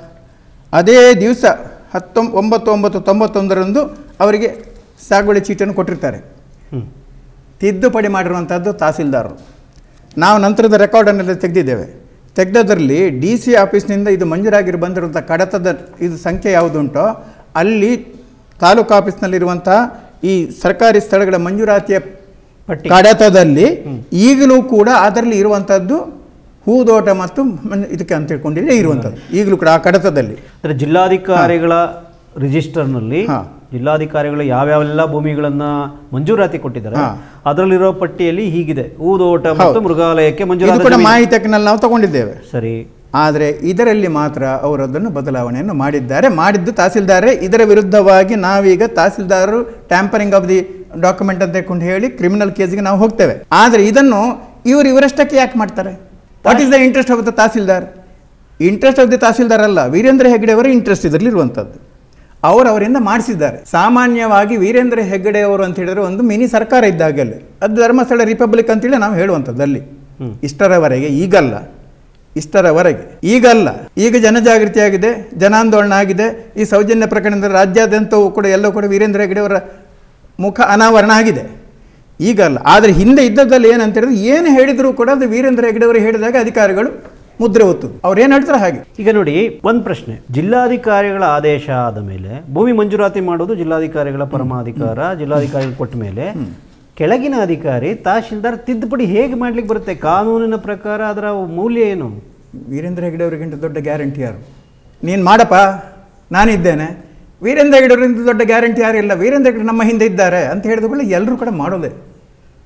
ಅದೇ ದಿವಸ ಹತ್ತೊಂಬ ಒಂಬತ್ತು ಒಂಬತ್ತು ತೊಂಬತ್ತೊಂದರಂದು ಅವರಿಗೆ ಸಾಗುವಳಿ ಚೀಟನ್ನು ಕೊಟ್ಟಿರ್ತಾರೆ ಹ್ಮ್ ತಿದ್ದುಪಡಿ ಮಾಡಿರುವಂಥದ್ದು ತಹಸೀಲ್ದಾರರು ನಾವು ನಂತರದ ರೆಕಾರ್ಡನ್ನೆಲ್ಲ ತೆಗೆದಿದ್ದೇವೆ ತೆಗೆದದ್ರಲ್ಲಿ ಡಿ ಸಿ ಆಫೀಸ್ನಿಂದ ಇದು ಮಂಜೂರಾಗಿರು ಬಂದಿರುವಂಥ ಕಡತದ ಇದು ಸಂಖ್ಯೆ ಯಾವುದುಂಟೋ ಅಲ್ಲಿ ತಾಲೂಕು ಆಫೀಸ್ನಲ್ಲಿರುವಂಥ ಈ ಸರ್ಕಾರಿ ಸ್ಥಳಗಳ ಮಂಜೂರಾತಿಯ ಪಟ್ಟಿ ಕಡತದಲ್ಲಿ ಈಗಲೂ ಕೂಡ ಅದರಲ್ಲಿ ಇರುವಂಥದ್ದು ಹೂದೋಟ ಮತ್ತು ಮನ್- ಇದಕ್ಕೆ ಅಂತ ತಿಳ್ಕೊಂಡಿಲ್ಲ ಇರುವಂಥದ್ದು ಈಗಲೂ ಕೂಡ ಆ ಕಡತದಲ್ಲಿ ಅಂದ್ರೆ ಜಿಲ್ಲಾಧಿಕಾರಿಗಳ ರಿಜಿಸ್ಟರ್ನಲ್ಲಿ ಹಾ. ಜಿಲ್ಲಾಧಿಕಾರಿಗಳು ಯಾವ್ಯಾವೆಲ್ಲ ಭೂಮಿಗಳನ್ನ ಮಂಜೂರಾತಿ ಕೊಟ್ಟಿದ್ದಾರೆ ಹಾ. ಅದರಲ್ಲಿರೋ ಪಟ್ಟಿಯಲ್ಲಿ ಹೀಗಿದೆ ಊದೋಟ ಮತ್ತು ಹೌದು. ಮೃಗಾಲಯಕ್ಕೆ ಇದು ಮಂಜೂರಾದ ಕೂಡ ಜಮೀನು. ಮಾಹಿತಿಯಲ್ಲಿ ನಾವು ತಗೊಂಡಿದ್ದೇವೆ ಸರಿ ಆದರೆ ಇದರಲ್ಲಿ ಮಾತ್ರ ಅವರು ಅದನ್ನು ಬದಲಾವಣೆಯನ್ನು ಮಾಡಿದ್ದಾರೆ ಮಾಡಿದ್ದು ತಹಸೀಲ್ದಾರೇ ಇದರ ವಿರುದ್ಧವಾಗಿ ನಾವೀಗ ತಹಸೀಲ್ದಾರರು ಟ್ಯಾಂಪರಿಂಗ್ ಆಫ್ ದಿ ಡಾಕ್ಯುಮೆಂಟ್ ಅಂತ ಕೊಂಡು ಹೇಳಿ ಕ್ರಿಮಿನಲ್ ಕೇಸ್ಗೆ ನಾವು ಹೋಗ್ತೇವೆ ಆದರೆ ಇದನ್ನು ಇವರು ಇವರಷ್ಟಕ್ಕೆ ಯಾಕೆ ಮಾಡ್ತಾರೆ what is the interest of the tahsildar interest of the tahsildar ಅಲ್ಲ ವೀರೇಂದ್ರ ಹೆಗ್ಗಡೆ ಅವರ ಇಂಟ್ರೆಸ್ಟ್ ಇದರಲ್ಲಿ ಇರುವಂಥದ್ದು ಅವರು ಅವರಿಂದ ಮಾಡಿಸಿದ್ದಾರೆ ಸಾಮಾನ್ಯವಾಗಿ ವೀರೇಂದ್ರ ಹೆಗ್ಗಡೆ ಅವರು ಅಂತ ಹೇಳಿದ್ರೆ ಒಂದು ಮಿನಿ ಸರ್ಕಾರ ಇದ್ದಾಗಲೇ ಅದು ಧರ್ಮಸ್ಥಳ ರಿಪಬ್ಲಿಕ್ ಅಂತೇಳಿ ನಾವು ಹೇಳುವಂಥದ್ದು ಅಲ್ಲಿ ಹ್ಮ್. ಇಷ್ಟರವರೆಗೆ ಈಗಲ್ಲ ಇಷ್ಟರವರೆಗೆ ಈಗಲ್ಲ ಈಗ ಜನಜಾಗೃತಿ ಆಗಿದೆ ಜನಾಂದೋಲನ ಆಗಿದೆ ಈ ಸೌಜನ್ಯ ಪ್ರಕರಣದ ರಾಜ್ಯಾದ್ಯಂತವೂ ಕೂಡ ಎಲ್ಲವೂ ಕೂಡ ವೀರೇಂದ್ರ ಹೆಗ್ಗಡೆ ಅವರ ಮುಖ ಅನಾವರಣ ಆಗಿದೆ ಈಗಲ್ಲ ಆದರೆ ಹಿಂದೆ ಇದ್ದದ್ದಲ್ಲಿ ಏನಂತ ಹೇಳಿದ್ರೆ ಏನು ಹೇಳಿದರೂ ಕೂಡ ಅದು ವೀರೇಂದ್ರ ಹೆಗ್ಗಡೆ ಅವರು ಹೇಳಿದಾಗ ಅಧಿಕಾರಿಗಳು ಮುದ್ರೆ ಒತ್ತು ಅವ್ರು ಏನು ಹೇಳ್ತಾರೆ ಹಾಗೆ ಈಗ ನೋಡಿ ಒಂದು ಪ್ರಶ್ನೆ ಜಿಲ್ಲಾಧಿಕಾರಿಗಳ ಆದೇಶ ಆದ ಮೇಲೆ ಭೂಮಿ ಮಂಜೂರಾತಿ ಮಾಡೋದು ಜಿಲ್ಲಾಧಿಕಾರಿಗಳ ಪರಮಾಧಿಕಾರ ಜಿಲ್ಲಾಧಿಕಾರಿಗಳು ಕೊಟ್ಟ ಮೇಲೆ ಕೆಳಗಿನ ಅಧಿಕಾರಿ ತಹಶೀಲ್ದಾರ್ ತಿದ್ದುಪಡಿ ಹೇಗೆ ಮಾಡ್ಲಿಕ್ಕೆ ಬರುತ್ತೆ ಕಾನೂನಿನ ಪ್ರಕಾರ ಅದರ ಮೌಲ್ಯ ಏನು ವೀರೇಂದ್ರ ಹೆಗ್ಗಡೆ ಅವರಿಗಿಂತ ದೊಡ್ಡ ಗ್ಯಾರಂಟಿ ಯಾರು ನೀನು ಮಾಡಪ್ಪ ನಾನಿದ್ದೇನೆ ವೀರೇಂದ್ರ ಹೆಗ್ಗಡೆ ಅವರಿಂದ ದೊಡ್ಡ ಗ್ಯಾರಂಟಿ ಯಾರು ಇಲ್ಲ ವೀರೇಂದ್ರ ಹೆಗ್ಗಡೆ ನಮ್ಮ ಹಿಂದೆ ಇದ್ದಾರೆ ಅಂತ ಹೇಳಿದ ಕೂಡ ಎಲ್ಲರೂ ಕೂಡ ಮಾಡೋದೇ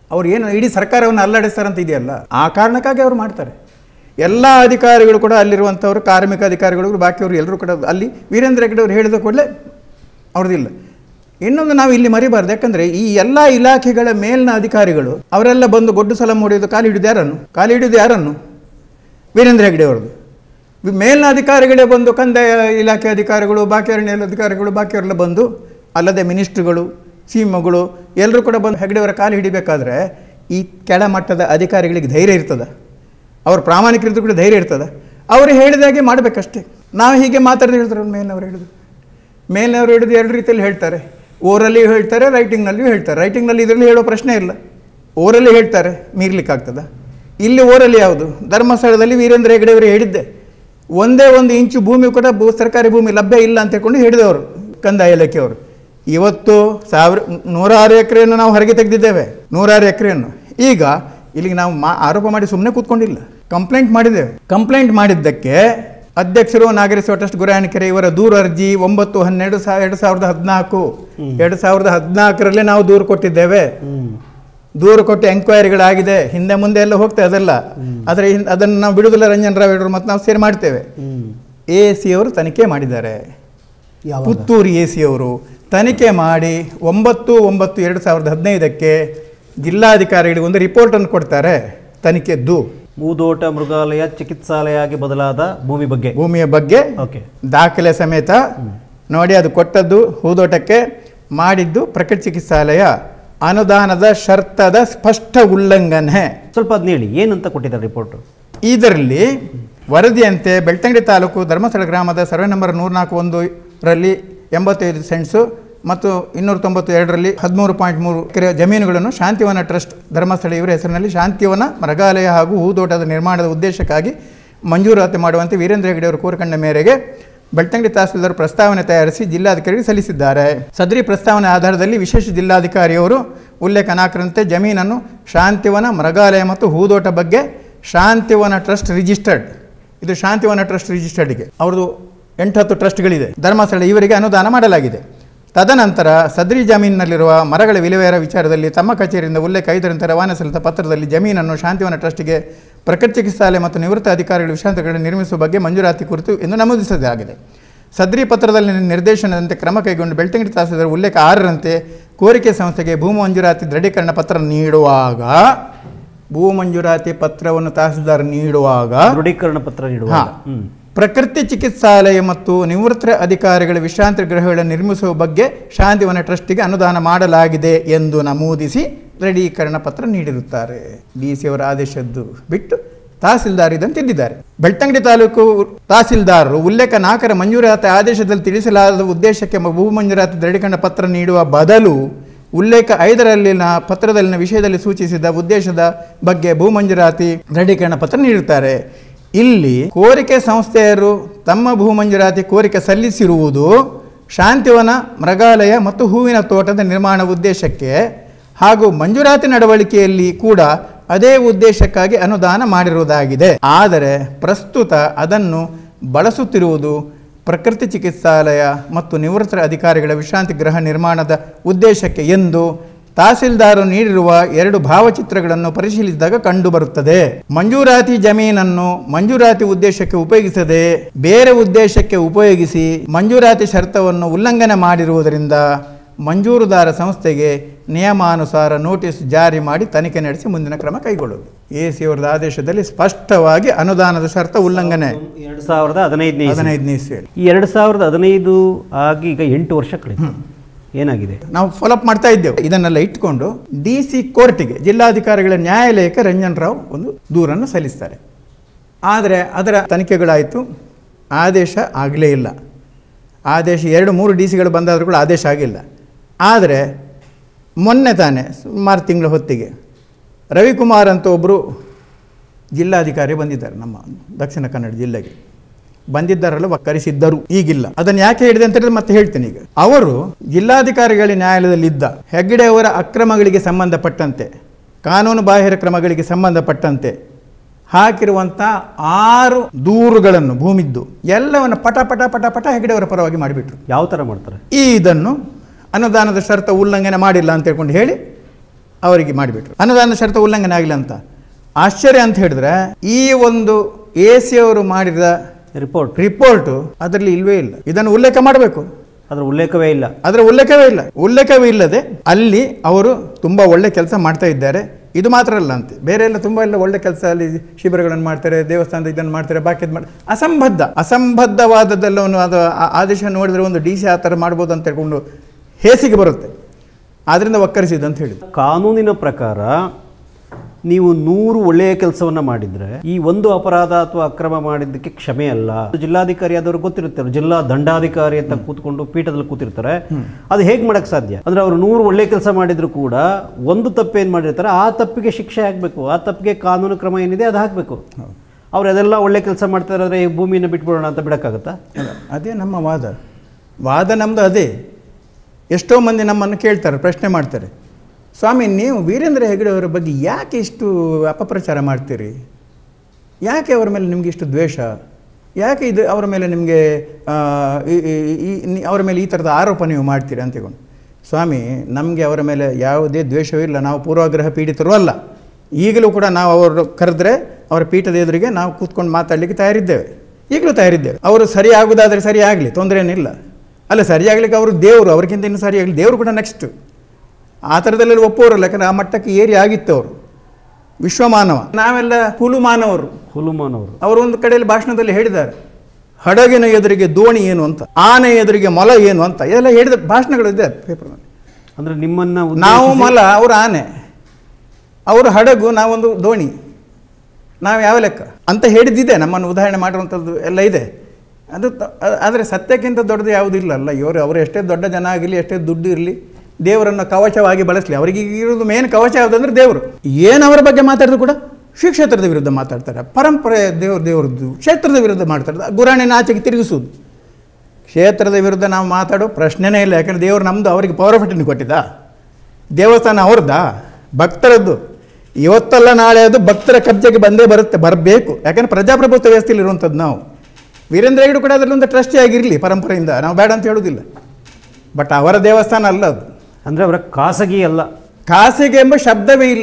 ಅವ್ರು ಏನು ಇಡೀ ಸರ್ಕಾರವನ್ನು ಅಲ್ಲಾಡಿಸ್ತಾರಂತ ಇದೆಯಲ್ಲ ಆ ಕಾರಣಕ್ಕಾಗಿ ಅವ್ರು ಮಾಡ್ತಾರೆ ಎಲ್ಲ ಅಧಿಕಾರಿಗಳು ಕೂಡ ಅಲ್ಲಿರುವಂಥವ್ರು ಕಾರ್ಮಿಕ ಅಧಿಕಾರಿಗಳು ಬಾಕಿಯವರು ಎಲ್ಲರೂ ಕೂಡ ಅಲ್ಲಿ ವೀರೇಂದ್ರ ಹೆಗ್ಗಡೆ ಅವರು ಹೇಳಿದ ಕೂಡಲೇ ಅವ್ರದ್ದಿಲ್ಲ ಇನ್ನೊಂದು ನಾವು ಇಲ್ಲಿ ಮರಿಬಾರ್ದು ಯಾಕಂದರೆ ಈ ಎಲ್ಲ ಇಲಾಖೆಗಳ ಮೇಲಿನ ಅಧಿಕಾರಿಗಳು ಅವರೆಲ್ಲ ಬಂದು ಗೊಡ್ಡು ಸಲ ಮೂಡಿಯೋದು ಕಾಲು ಹಿಡಿದು ಯಾರನ್ನು ಕಾಲು ಹಿಡಿದು ಯಾರನ್ನು ವೀರೇಂದ್ರ ಹೆಗ್ಗಡೆ ಅವ್ರದ್ದು ವಿ- ಮೇಲಿನ ಅಧಿಕಾರಿಗಳೇ ಬಂದು ಕಂದಾಯ ಇಲಾಖೆ ಅಧಿಕಾರಿಗಳು ಬಾಕಿ ಅರಣ್ಯ ಅಧಿಕಾರಿಗಳು ಬಾಕಿಯವರೆಲ್ಲ ಬಂದು ಅಲ್ಲದೆ ಮಿನಿಸ್ಟ್ರುಗಳು ಸಿಎಂಗಳು ಎಲ್ಲರೂ ಕೂಡ ಬಂದು ಹೆಗ್ಡೆಯವರ ಕಾಲು ಹಿಡಿಬೇಕಾದ್ರೆ ಈ ಕೆಳಮಟ್ಟದ ಅಧಿಕಾರಿಗಳಿಗೆ ಧೈರ್ಯ ಇರ್ತದೆ ಅವ್ರ ಪ್ರಾಮಾಣಿಕರಿದ್ದು ಕೂಡ ಧೈರ್ಯ ಇರ್ತದೆ ಅವರು ಹೇಳಿದಾಗೆ ಮಾಡಬೇಕಷ್ಟೇ ನಾವು ಹೀಗೆ ಮಾತಾಡಿದ್ರೆ ಹೇಳ್ತಾರೆ ಅವ್ರು ಮೇಲಿನವ್ರು ಹಿಡಿದು ಮೇಲಿನವ್ರು ಹಿಡಿದು ಎರಡು ರೀತಿಯಲ್ಲಿ ಹೇಳ್ತಾರೆ ಓರಲ್ಲಿ ಹೇಳ್ತಾರೆ ರೈಟಿಂಗ್ನಲ್ಲಿಯೂ ಹೇಳ್ತಾರೆ ರೈಟಿಂಗ್ನಲ್ಲಿ ಇದರಲ್ಲಿ ಹೇಳೋ ಪ್ರಶ್ನೆ ಇಲ್ಲ ಓರಲ್ಲಿ ಹೇಳ್ತಾರೆ ಮೀರ್ಲಿಕ್ಕಾಗ್ತದ ಇಲ್ಲಿ ಓರಲ್ಲಿ ಯಾವುದು ಧರ್ಮಸ್ಥಳದಲ್ಲಿ ವೀರೇಂದ್ರ ಹೆಗಡೆ ಅವರು ಹೇಳಿದ್ದೆ ಒಂದೇ ಒಂದು ಇಂಚು ಭೂಮಿ ಕೂಡ ಭೂ ಸರ್ಕಾರಿ ಭೂಮಿ ಲಭ್ಯ ಇಲ್ಲ ಅಂತ ಹೇಳ್ಕೊಂಡು ಹೇಳಿದವರು ಕಂದಾಯ ಇಲಾಖೆಯವರು ಇವತ್ತು ಸಾವಿರ ನೂರಾರು ಎಕರೆಯನ್ನು ನಾವು ಹೊರಗೆ ತೆಗೆದಿದ್ದೇವೆ ನೂರಾರು ಎಕರೆಯನ್ನು ಈಗ ಇಲ್ಲಿಗೆ ನಾವು ಮಾ ಆರೋಪ ಮಾಡಿ ಸುಮ್ಮನೆ ಕೂತ್ಕೊಂಡಿಲ್ಲ ಕಂಪ್ಲೇಂಟ್ ಮಾಡಿದ್ದೇವೆ ಕಂಪ್ಲೇಂಟ್ ಮಾಡಿದ್ದಕ್ಕೆ ಅಧ್ಯಕ್ಷರು ನಾಗರಿಕ ಟ್ರಸ್ಟ್ ಗುರಾಯಣಕೆರೆ ಇವರ ದೂರು ಅರ್ಜಿ ಒಂಬತ್ತು ಹನ್ನೆರಡು ಸಾವಿರ ಎರಡು ಸಾವಿರದ ಹದಿನಾಲ್ಕು ಎರಡು ಸಾವಿರದ ಹದಿನಾಲ್ಕರಲ್ಲಿ ನಾವು ದೂರು ಕೊಟ್ಟಿದ್ದೇವೆ ಹ್ಮ್ ದೂರು ಕೊಟ್ಟು ಎಂಕ್ವೈರಿಗಳಾಗಿದೆ ಹಿಂದೆ ಮುಂದೆ ಎಲ್ಲ ಹೋಗ್ತದೆ ಅದೆಲ್ಲ ಆದರೆ ಹಿನ್- ಅದನ್ನು ನಾವು ಬಿಡುವುದಿಲ್ಲ ರಂಜನ್ ರಾವ್ ಹೇಳೋರು ಮತ್ತು ನಾವು ಸೇರಿ ಮಾಡ್ತೇವೆ ಹ್ಮ್ ಎ ಸಿ ಅವರು ತನಿಖೆ ಮಾಡಿದ್ದಾರೆ ಯಾವಾಗ ಪುತ್ತೂರು ಎ ಸಿ ಅವರು ತನಿಖೆ ಮಾಡಿ ಒಂಬತ್ತು ಒಂಬತ್ತು ಎರಡು ಸಾವಿರದ ಹದಿನೈದಕ್ಕೆ ಜಿಲ್ಲಾಧಿಕಾರಿಗಳಿಗೆ ಒಂದು ರಿಪೋರ್ಟನ್ನು ಕೊಡ್ತಾರೆ ತನಿಖೆದ್ದು ಮೂದೋಟ ಮೃಗಾಲಯ ಚಿಕಿತ್ಸಾಲಯ ಆಗಿ ಬದಲಾದ ಭೂಮಿ ಬಗ್ಗೆ ಭೂಮಿಯ ಬಗ್ಗೆ ಓಕೆ ದಾಖಲೆ ಸಮೇತ ನೋಡಿ ಅದು ಕೊಟ್ಟದ್ದು ಹೂದೋಟಕ್ಕೆ ಮಾಡಿದ್ದು ಪ್ರಕೃತಿ ಚಿಕಿತ್ಸಾಲಯ ಅನುದಾನದ ಶರ್ತದ ಸ್ಪಷ್ಟ ಉಲ್ಲಂಘನೆ ಸ್ವಲ್ಪ ಅದನ್ನ ಹೇಳಿ ಏನಂತ ಕೊಟ್ಟಿದ್ದಾರೆ ರಿಪೋರ್ಟ್ ಇದರಲ್ಲಿ ವರದಿಯಂತೆ ಬೆಳ್ತಂಗಡಿ ತಾಲೂಕು ಧರ್ಮಸ್ಥಳ ಗ್ರಾಮದ ಸರ್ವೆ ನಂಬರ್ ನೂರ್ನಾಲ್ಕು ಒಂದು ರಲ್ಲಿ ಎಂಬತ್ತೈದು ಸೆಂಟ್ಸು ಮತ್ತು ಇನ್ನೂರ ತೊಂಬತ್ತು ಎರಡರಲ್ಲಿ ಹದಿಮೂರು ಪಾಯಿಂಟ್ ಮೂರು ಎಕರೆ ಜಮೀನುಗಳನ್ನು ಶಾಂತಿವನ ಟ್ರಸ್ಟ್ ಧರ್ಮಸ್ಥಳ ಇವರ ಹೆಸರಿನಲ್ಲಿ ಶಾಂತಿವನ ಮೃಗಾಲಯ ಹಾಗೂ ಹೂದೋಟದ ನಿರ್ಮಾಣದ ಉದ್ದೇಶಕ್ಕಾಗಿ ಮಂಜೂರಾತಿ ಮಾಡುವಂತೆ ವೀರೇಂದ್ರ ಹೆಗಡೆ ಅವರು ಕೋರಿಕೊಂಡ ಮೇರೆಗೆ ಬೆಳ್ತಂಗಡಿ ತಹಸೀಲ್ದಾರ್ ಪ್ರಸ್ತಾವನೆ ತಯಾರಿಸಿ ಜಿಲ್ಲಾಧಿಕಾರಿಗೆ ಸಲ್ಲಿಸಿದ್ದಾರೆ ಸದರಿ ಪ್ರಸ್ತಾವನೆ ಆಧಾರದಲ್ಲಿ ವಿಶೇಷ ಜಿಲ್ಲಾಧಿಕಾರಿಯವರು ಉಲ್ಲೇಖ ನಾಲ್ಕರಂತೆ ಜಮೀನನ್ನು ಶಾಂತಿವನ ಮೃಗಾಲಯ ಮತ್ತು ಹೂದೋಟ ಬಗ್ಗೆ ಶಾಂತಿವನ ಟ್ರಸ್ಟ್ ರಿಜಿಸ್ಟರ್ಡ್ ಇದು ಶಾಂತಿವನ ಟ್ರಸ್ಟ್ ರಿಜಿಸ್ಟರ್ಡ್ಗೆ ಅವ್ರದ್ದು ಎಂಟು ಹತ್ತು ಟ್ರಸ್ಟ್ಗಳಿದೆ ಧರ್ಮಸ್ಥಳ ಇವರಿಗೆ ಅನುದಾನ ಮಾಡಲಾಗಿದೆ ತದನಂತರ ಸದ್ರಿ ಜಮೀನಿನಲ್ಲಿರುವ ಮರಗಳ ವಿಲೇವಾರ ವಿಚಾರದಲ್ಲಿ ತಮ್ಮ ಕಚೇರಿಯಿಂದ ಉಲ್ಲೇಖ ಐದರಂತೆ ರವಾನೆ ಸಲ್ಲಿಸಿದ ಪತ್ರದಲ್ಲಿ ಜಮೀನನ್ನು ಶಾಂತಿವನ ಟ್ರಸ್ಟ್ಗೆ ಪ್ರಕೃತಿ ಚಿಕಿತ್ಸಾಲಯ ಮತ್ತು ನಿವೃತ್ತ ಅಧಿಕಾರಿಗಳ ವಿಶ್ರಾಂತಿಗಳನ್ನು ನಿರ್ಮಿಸುವ ಬಗ್ಗೆ ಮಂಜೂರಾತಿ ಕುರಿತು ಎಂದು ನಮೂದಿಸಲಾಗಿದೆ ಸದ್ರಿ ಪತ್ರದಲ್ಲಿ ನಿರ್ದೇಶನದಂತೆ ಕ್ರಮ ಕೈಗೊಂಡು ಬೆಳ್ತಂಗಡಿ ತಹಸೀಲ್ದಾರ್ ಉಲ್ಲೇಖ ಆರರಂತೆ ಕೋರಿಕೆ ಸಂಸ್ಥೆಗೆ ಭೂ ಮಂಜೂರಾತಿ ದೃಢೀಕರಣ ಪತ್ರ ನೀಡುವಾಗ ಭೂ ಮಂಜೂರಾತಿ ಪತ್ರವನ್ನು ತಹಸೀಲ್ದಾರ್ ನೀಡುವಾಗ ದೃಢೀಕರಣ ಪತ್ರ ನೀಡುವ ಹಾ. ಹ್ಮ್ ಪ್ರಕೃತಿ ಚಿಕಿತ್ಸಾಲಯ ಮತ್ತು ನಿವೃತ್ತ ಅಧಿಕಾರಿಗಳ ವಿಶ್ರಾಂತಿ ಗೃಹಗಳನ್ನು ನಿರ್ಮಿಸುವ ಬಗ್ಗೆ ಶಾಂತಿವನ ಟ್ರಸ್ಟಿಗೆ ಅನುದಾನ ಮಾಡಲಾಗಿದೆ ಎಂದು ನಮೂದಿಸಿ ದೃಢೀಕರಣ ಪತ್ರ ನೀಡಿರುತ್ತಾರೆ ಡಿ ಸಿ ಅವರ ಆದೇಶದ್ದು ಬಿಟ್ಟು ತಹಸೀಲ್ದಾರ್ ಇದನ್ನು ತಿದ್ದಿದ್ದಾರೆ ಬೆಳ್ತಂಗಡಿ ತಾಲೂಕು ತಹಸೀಲ್ದಾರರು ಉಲ್ಲೇಖ ನಾಲ್ಕರ ಮಂಜೂರಾತಿ ಆದೇಶದಲ್ಲಿ ತಿಳಿಸಲಾದ ಉದ್ದೇಶಕ್ಕೆ ಭೂ ಮಂಜೂರಾತಿ ದೃಢೀಕರಣ ಪತ್ರ ನೀಡುವ ಬದಲು ಉಲ್ಲೇಖ ಐದರಲ್ಲಿನ ಪತ್ರದಲ್ಲಿನ ವಿಷಯದಲ್ಲಿ ಸೂಚಿಸಿದ ಉದ್ದೇಶದ ಬಗ್ಗೆ ಭೂ ಮಂಜೂರಾತಿ ದೃಢೀಕರಣ ಪತ್ರ ನೀಡುತ್ತಾರೆ ಇಲ್ಲಿ ಕೋರಿಕೆ ಸಂಸ್ಥೆಯರು ತಮ್ಮ ಭೂ ಮಂಜೂರಾತಿ ಕೋರಿಕೆ ಸಲ್ಲಿಸಿರುವುದು ಶಾಂತಿವನ ಮೃಗಾಲಯ ಮತ್ತು ಹೂವಿನ ತೋಟದ ನಿರ್ಮಾಣ ಉದ್ದೇಶಕ್ಕೆ ಹಾಗೂ ಮಂಜೂರಾತಿ ನಡವಳಿಕೆಯಲ್ಲಿ ಕೂಡ ಅದೇ ಉದ್ದೇಶಕ್ಕಾಗಿ ಅನುದಾನ ಮಾಡಿರುವುದಾಗಿದೆ ಆದರೆ ಪ್ರಸ್ತುತ ಅದನ್ನು ಬಳಸುತ್ತಿರುವುದು ಪ್ರಕೃತಿ ಚಿಕಿತ್ಸಾಲಯ ಮತ್ತು ನಿವೃತ್ತರ ಅಧಿಕಾರಿಗಳ ವಿಶ್ರಾಂತಿ ಗೃಹ ನಿರ್ಮಾಣದ ಉದ್ದೇಶಕ್ಕೆ ಎಂದು ತಹಸೀಲ್ದಾರ್ ನೀಡಿರುವ ಎರಡು ಭಾವಚಿತ್ರಗಳನ್ನು ಪರಿಶೀಲಿಸಿದಾಗ ಕಂಡುಬರುತ್ತದೆ ಮಂಜೂರಾತಿ ಜಮೀನನ್ನು ಮಂಜೂರಾತಿ ಉದ್ದೇಶಕ್ಕೆ ಉಪಯೋಗಿಸದೆ ಬೇರೆ ಉದ್ದೇಶಕ್ಕೆ ಉಪಯೋಗಿಸಿ ಮಂಜೂರಾತಿ ಶರ್ತವನ್ನು ಉಲ್ಲಂಘನೆ ಮಾಡಿರುವುದರಿಂದ ಮಂಜೂರುದಾರ ಸಂಸ್ಥೆಗೆ ನಿಯಮಾನುಸಾರ ನೋಟಿಸ್ ಜಾರಿ ಮಾಡಿ ತನಿಖೆ ನಡೆಸಿ ಮುಂದಿನ ಕ್ರಮ ಕೈಗೊಳ್ಳುವುದು ಎ ಸಿ ಅವರದ ಆದೇಶದಲ್ಲಿ ಸ್ಪಷ್ಟವಾಗಿ ಅನುದಾನದ ಶರ್ತ ಉಲ್ಲಂಘನೆ ಎರಡು ಸಾವಿರದ ಹದಿನೈದನೇ ಇಸ್ವಿ. ಹದಿನೈದನೇ ಇಸ್ವಿಯಲ್ಲಿ ಈ ಎರಡು ಸಾವಿರದ ಹದಿನೈದು ಆಗಿ ಈಗ ಎಂಟು ವರ್ಷ ಕಳೆದು ಏನಾಗಿದೆ ನಾವು ಫಾಲೋಅಪ್ ಮಾಡ್ತಾ ಇದ್ದೇವೆ ಇದನ್ನೆಲ್ಲ ಇಟ್ಕೊಂಡು ಡಿ ಸಿ ಕೋರ್ಟಿಗೆ ಜಿಲ್ಲಾಧಿಕಾರಿಗಳ ನ್ಯಾಯಾಲಯಕ್ಕೆ ರಂಜನ್ ರಾವ್ ಒಂದು ದೂರನ್ನು ಸಲ್ಲಿಸ್ತಾರೆ ಆದರೆ ಅದರ ತನಿಖೆಗಳಾಯಿತು ಆದೇಶ ಆಗಲೇ ಇಲ್ಲ ಆದೇಶ ಎರಡು ಮೂರು ಡಿ ಸಿಗಳು ಬಂದಾದರೂ ಕೂಡ ಆದೇಶ ಆಗಿಲ್ಲ ಆದರೆ ಮೊನ್ನೆ ತಾನೇ ಸುಮಾರು ತಿಂಗಳ ಹೊತ್ತಿಗೆ ರವಿಕುಮಾರ್ ಅಂತ ಒಬ್ಬರು ಜಿಲ್ಲಾಧಿಕಾರಿ ಬಂದಿದ್ದಾರೆ ನಮ್ಮ ದಕ್ಷಿಣ ಕನ್ನಡ ಜಿಲ್ಲೆಗೆ ಬಂದಿದ್ದಾರಲ್ಲ ವ- ಕರೆಸಿದ್ದರು ಈಗಿಲ್ಲ ಅದನ್ನು ಯಾಕೆ ಹೇಳಿದೆ ಅಂತ ಹೇಳಿದ್ರೆ ಮತ್ತೆ ಹೇಳ್ತೀನಿ ಈಗ ಅವರು ಜಿಲ್ಲಾಧಿಕಾರಿಗಳ ನ್ಯಾಯಾಲಯದಲ್ಲಿದ್ದ ಹೆಗ್ಗಡೆ ಅವರ ಅಕ್ರಮಗಳಿಗೆ ಸಂಬಂಧಪಟ್ಟಂತೆ ಕಾನೂನು ಬಾಹಿರ ಕ್ರಮಗಳಿಗೆ ಸಂಬಂಧಪಟ್ಟಂತೆ ಹಾಕಿರುವಂಥ ಆರು ದೂರುಗಳನ್ನು ಭೂಮಿದ್ದು ಎಲ್ಲವನ್ನು ಪಟ ಪಟ ಪಟ ಪಟ ಹೆಗ್ಗಡೆ ಅವರ ಪರವಾಗಿ ಮಾಡಿಬಿಟ್ರು ಯಾವ ಥರ ಮಾಡ್ತಾರೆ ಈ ಇದನ್ನು ಅನುದಾನದ ಶರ್ತ ಉಲ್ಲಂಘನೆ ಮಾಡಿಲ್ಲ ಅಂತ ಹೇಳ್ಕೊಂಡು ಹೇಳಿ ಅವರಿಗೆ ಮಾಡಿಬಿಟ್ರು ಅನ್ನದಾನ ಷರತ್ತು ಉಲ್ಲಂಘನೆ ಆಗಿಲ್ಲ ಅಂತ ಆಶ್ಚರ್ಯ ಅಂತ ಹೇಳಿದ್ರೆ ಈ ಒಂದು ಎ ಸಿ ಅವರು ಮಾಡಿದ ರಿಪೋರ್ಟ್ ರಿಪೋರ್ಟು ಅದರಲ್ಲಿ ಇಲ್ವೇ ಇಲ್ಲ ಇದನ್ನು ಉಲ್ಲೇಖ ಮಾಡಬೇಕು ಅದರ ಉಲ್ಲೇಖವೇ ಇಲ್ಲ ಅದರ ಉಲ್ಲೇಖವೇ ಇಲ್ಲ ಉಲ್ಲೇಖವೇ ಇಲ್ಲದೆ ಅಲ್ಲಿ ಅವರು ತುಂಬ ಒಳ್ಳೆ ಕೆಲಸ ಮಾಡ್ತಾ ಇದ್ದಾರೆ ಇದು ಮಾತ್ರ ಅಲ್ಲ ಅಂತೆ ಬೇರೆ ಎಲ್ಲ ತುಂಬ ಎಲ್ಲ ಒಳ್ಳೆ ಕೆಲಸ ಅಲ್ಲಿ ಶಿಬಿರಗಳನ್ನು ಮಾಡ್ತಾರೆ ದೇವಸ್ಥಾನದ ಇದನ್ನು ಮಾಡ್ತಾರೆ ಬಾಕಿ ಇದು ಮಾಡಿ ಅಸಂಬದ್ಧ ಅಸಂಬದ್ಧವಾದದ್ದೆಲ್ಲವನ್ನು ಅದು ಆ- ಆದೇಶ ನೋಡಿದ್ರೆ ಒಂದು ಡಿ ಸಿ ಆ ಥರ ಮಾಡ್ಬೋದು ಅಂತ ಹೇಳ್ಕೊಂಡು ಹೇಸಿಗೆ ಬರುತ್ತೆ ಆದ್ದರಿಂದ ಒಕ್ಕರಿಸಿದ್ದು ಅಂತ ಹೇಳಿದ್ದು ಕಾನೂನಿನ ಪ್ರಕಾರ ನೀವು ನೂರು ಒಳ್ಳೆಯ ಕೆಲಸವನ್ನ ಮಾಡಿದ್ರೆ ಈ ಒಂದು ಅಪರಾಧ ಅಥವಾ ಅಕ್ರಮ ಮಾಡಿದ್ದಕ್ಕೆ ಕ್ಷಮೆ ಅಲ್ಲ ಜಿಲ್ಲಾಧಿಕಾರಿ ಆದವ್ರು ಗೊತ್ತಿರುತ್ತೆ ಜಿಲ್ಲಾ ದಂಡಾಧಿಕಾರಿ ಅಂತ ಕೂತ್ಕೊಂಡು ಪೀಠದಲ್ಲಿ ಕೂತಿರ್ತಾರೆ ಅದು ಹೇಗೆ ಮಾಡಕ್ ಸಾಧ್ಯ ಅಂದ್ರೆ ಅವರು ನೂರು ಒಳ್ಳೆ ಕೆಲಸ ಮಾಡಿದ್ರು ಕೂಡ ಒಂದು ತಪ್ಪೇನು ಮಾಡಿರ್ತಾರೆ ಆ ತಪ್ಪಿಗೆ ಶಿಕ್ಷೆ ಆಗಬೇಕು ಆ ತಪ್ಪಿಗೆ ಕಾನೂನು ಕ್ರಮ ಏನಿದೆ ಅದು ಹಾಕಬೇಕು ಅವ್ರು ಅದೆಲ್ಲ ಒಳ್ಳೆ ಕೆಲಸ ಮಾಡ್ತಾರೆ ಆದರೆ ಈ ಭೂಮಿಯನ್ನು ಬಿಟ್ಬಿಡೋಣ ಅಂತ ಬಿಡಕ್ಕಾಗತ್ತಾ ಅಲ್ಲ ಅದೇ ನಮ್ಮ ವಾದ ವಾದ ನಮ್ಮದು ಅದೇ ಎಷ್ಟೋ ಮಂದಿ ನಮ್ಮನ್ನು ಕೇಳ್ತಾರೆ ಪ್ರಶ್ನೆ ಮಾಡ್ತಾರೆ ಸ್ವಾಮಿ ನೀವು ವೀರೇಂದ್ರ ಹೆಗಡೆ ಅವರ ಬಗ್ಗೆ ಯಾಕೆ ಇಷ್ಟು ಅಪಪ್ರಚಾರ ಮಾಡ್ತೀರಿ ಯಾಕೆ ಅವರ ಮೇಲೆ ನಿಮಗೆ ಇಷ್ಟು ದ್ವೇಷ ಯಾಕೆ ಇದು ಅವರ ಮೇಲೆ ನಿಮಗೆ ಆ, ಈ- ಈ- ಈ- ಈ- ಅವರ ಮೇಲೆ ಈ ಥರದ ಆರೋಪ ನೀವು ಮಾಡ್ತೀರಿ ಅಂತ ತಿಳ್ಕೊಂಡು ಸ್ವಾಮಿ ನಮಗೆ ಅವರ ಮೇಲೆ ಯಾವುದೇ ದ್ವೇಷವೂ ಇಲ್ಲ ನಾವು ಪೂರ್ವಾಗ್ರಹ ಪೀಡಿತರೂ ಅಲ್ಲ ಈಗಲೂ ಕೂಡ ನಾವು ಅವರು ಕರೆದ್ರೆ ಅವರ ಪೀಠದ ಎದುರಿಗೆ ನಾವು ಕೂತ್ಕೊಂಡು ಮಾತಾಡಲಿಕ್ಕೆ ತಯಾರಿದ್ದೇವೆ ಈಗಲೂ ತಯಾರಿದ್ದೇವೆ ಅವರು ಸರಿ ಆಗೋದಾದರೆ ಸರಿ ಆಗಲಿ ತೊಂದರೆ ಏನಿಲ್ಲ ಅಲ್ಲ ಸರಿಯಾಗಲಿಕ್ಕೆ ಅವರು ದೇವರು ಅವ್ರಿಗಿಂತ ಇನ್ನೂ ಸರಿಯಾಗಲಿ ದೇವರು ಕೂಡ ನೆಕ್ಸ್ಟ್ ಆ ಥರದಲ್ಲಿ ಒಪ್ಪೋರಲ್ಲ ಯಾಕಂದ್ರೆ ಆ ಮಟ್ಟಕ್ಕೆ ಏರಿ ಆಗಿತ್ತು ಅವರು ವಿಶ್ವಮಾನವ ನಾವೆಲ್ಲ ಹುಲು ಮಾನವರು ಹುಲುಮಾನವರು ಅವರು ಒಂದು ಕಡೆಯಲ್ಲಿ ಭಾಷಣದಲ್ಲಿ ಹೇಳಿದ್ದಾರೆ ಹಡಗಿನ ಎದುರಿಗೆ ದೋಣಿ ಏನು ಅಂತ ಆನೆ ಎದುರಿಗೆ ಮೊಲ ಏನು ಅಂತ ಇದೆಲ್ಲ ಹೇಳಿದ ಭಾಷಣಗಳು ಇದೆ ಪೇಪರ್ನಲ್ಲಿ ಅಂದ್ರೆ ನಿಮ್ಮನ್ನ ನಾವು ಉದ್ದೇಶಿಸಿ- ಮೊಲ ಅವರು ಆನೆ ಅವರು ಹಡಗು ನಾವೊಂದು ದೋಣಿ ನಾವು ಯಾವ ಲೆಕ್ಕ ಅಂತ ಹೇಳಿದ್ದಿದೆ ನಮ್ಮನ್ನು ಉದಾಹರಣೆ ಮಾಡುವಂಥದ್ದು ಎಲ್ಲ ಇದೆ ಅದು ತ- ಅ- ಆದರೆ ಸತ್ಯಕ್ಕಿಂತ ದೊಡ್ಡದು ಯಾವುದೂ ಇಲ್ಲ ಅಲ್ಲ ಇವರು ಅವರು ಎಷ್ಟೇ ದೊಡ್ಡ ಜನ ಆಗಲಿ ಎಷ್ಟೇ ದುಡ್ಡು ಇರಲಿ ದೇವರನ್ನು ಕವಚವಾಗಿ ಬಳಸಲಿ ಅವರಿಗೆ ಇರೋದು ಮೇನ್ ಕವಚ ಯಾವುದಂದ್ರೆ ದೇವರು ಏನು ಅವರ ಬಗ್ಗೆ ಮಾತಾಡಿದ್ರು ಕೂಡ ಶ್ರೀ ಕ್ಷೇತ್ರದ ವಿರುದ್ಧ ಮಾತಾಡ್ತಾರೆ ಪರಂಪರೆ ದೇವ್ರ ದೇವ್ರದ್ದು ಕ್ಷೇತ್ರದ ವಿರುದ್ಧ ಮಾಡ್ತಾರೆ ಗುರಾಣಿನ ಆಚೆಗೆ ತಿರುಗಿಸುವುದು ಕ್ಷೇತ್ರದ ವಿರುದ್ಧ ನಾವು ಮಾತಾಡೋ ಪ್ರಶ್ನೆನೇ ಇಲ್ಲ ಯಾಕಂದ್ರೆ ದೇವರು ನಮ್ಮದು ಅವರಿಗೆ ಪವರ್ ಆಫ್ ಅಟರ್ನಿ ಕೊಟ್ಟಿದ್ದ ದೇವಸ್ಥಾನ ಅವ್ರದ್ದಾ ಭಕ್ತರದ್ದು ಇವತ್ತಲ್ಲ ನಾಳೆ ಅದು ಭಕ್ತರ ಕಬ್ಜೆಗೆ ಬಂದೇ ಬರುತ್ತೆ ಬರಬೇಕು ಯಾಕಂದ್ರೆ ಪ್ರಜಾಪ್ರಭುತ್ವ ವ್ಯವಸ್ಥೆಯಲ್ಲಿ ಇರುವಂಥದ್ದು ನಾವು ವೀರೇಂದ್ರ ಹೆಗಡೆ ಕೂಡ ಅದರಲ್ಲಿ ಒಂದು ಟ್ರಸ್ಟಿ ಆಗಿರಲಿ ಪರಂಪರೆಯಿಂದ ನಾವು ಬೇಡ ಅಂತ ಹೇಳೋದಿಲ್ಲ ಬಟ್ ಅವರ ದೇವಸ್ಥಾನ ಅಲ್ಲ ಅದು ಅಂದ್ರೆ ಅವರ ಖಾಸಗಿ ಅಲ್ಲ ಖಾಸಗಿ ಎಂಬ ಶಬ್ದವೇ ಇಲ್ಲ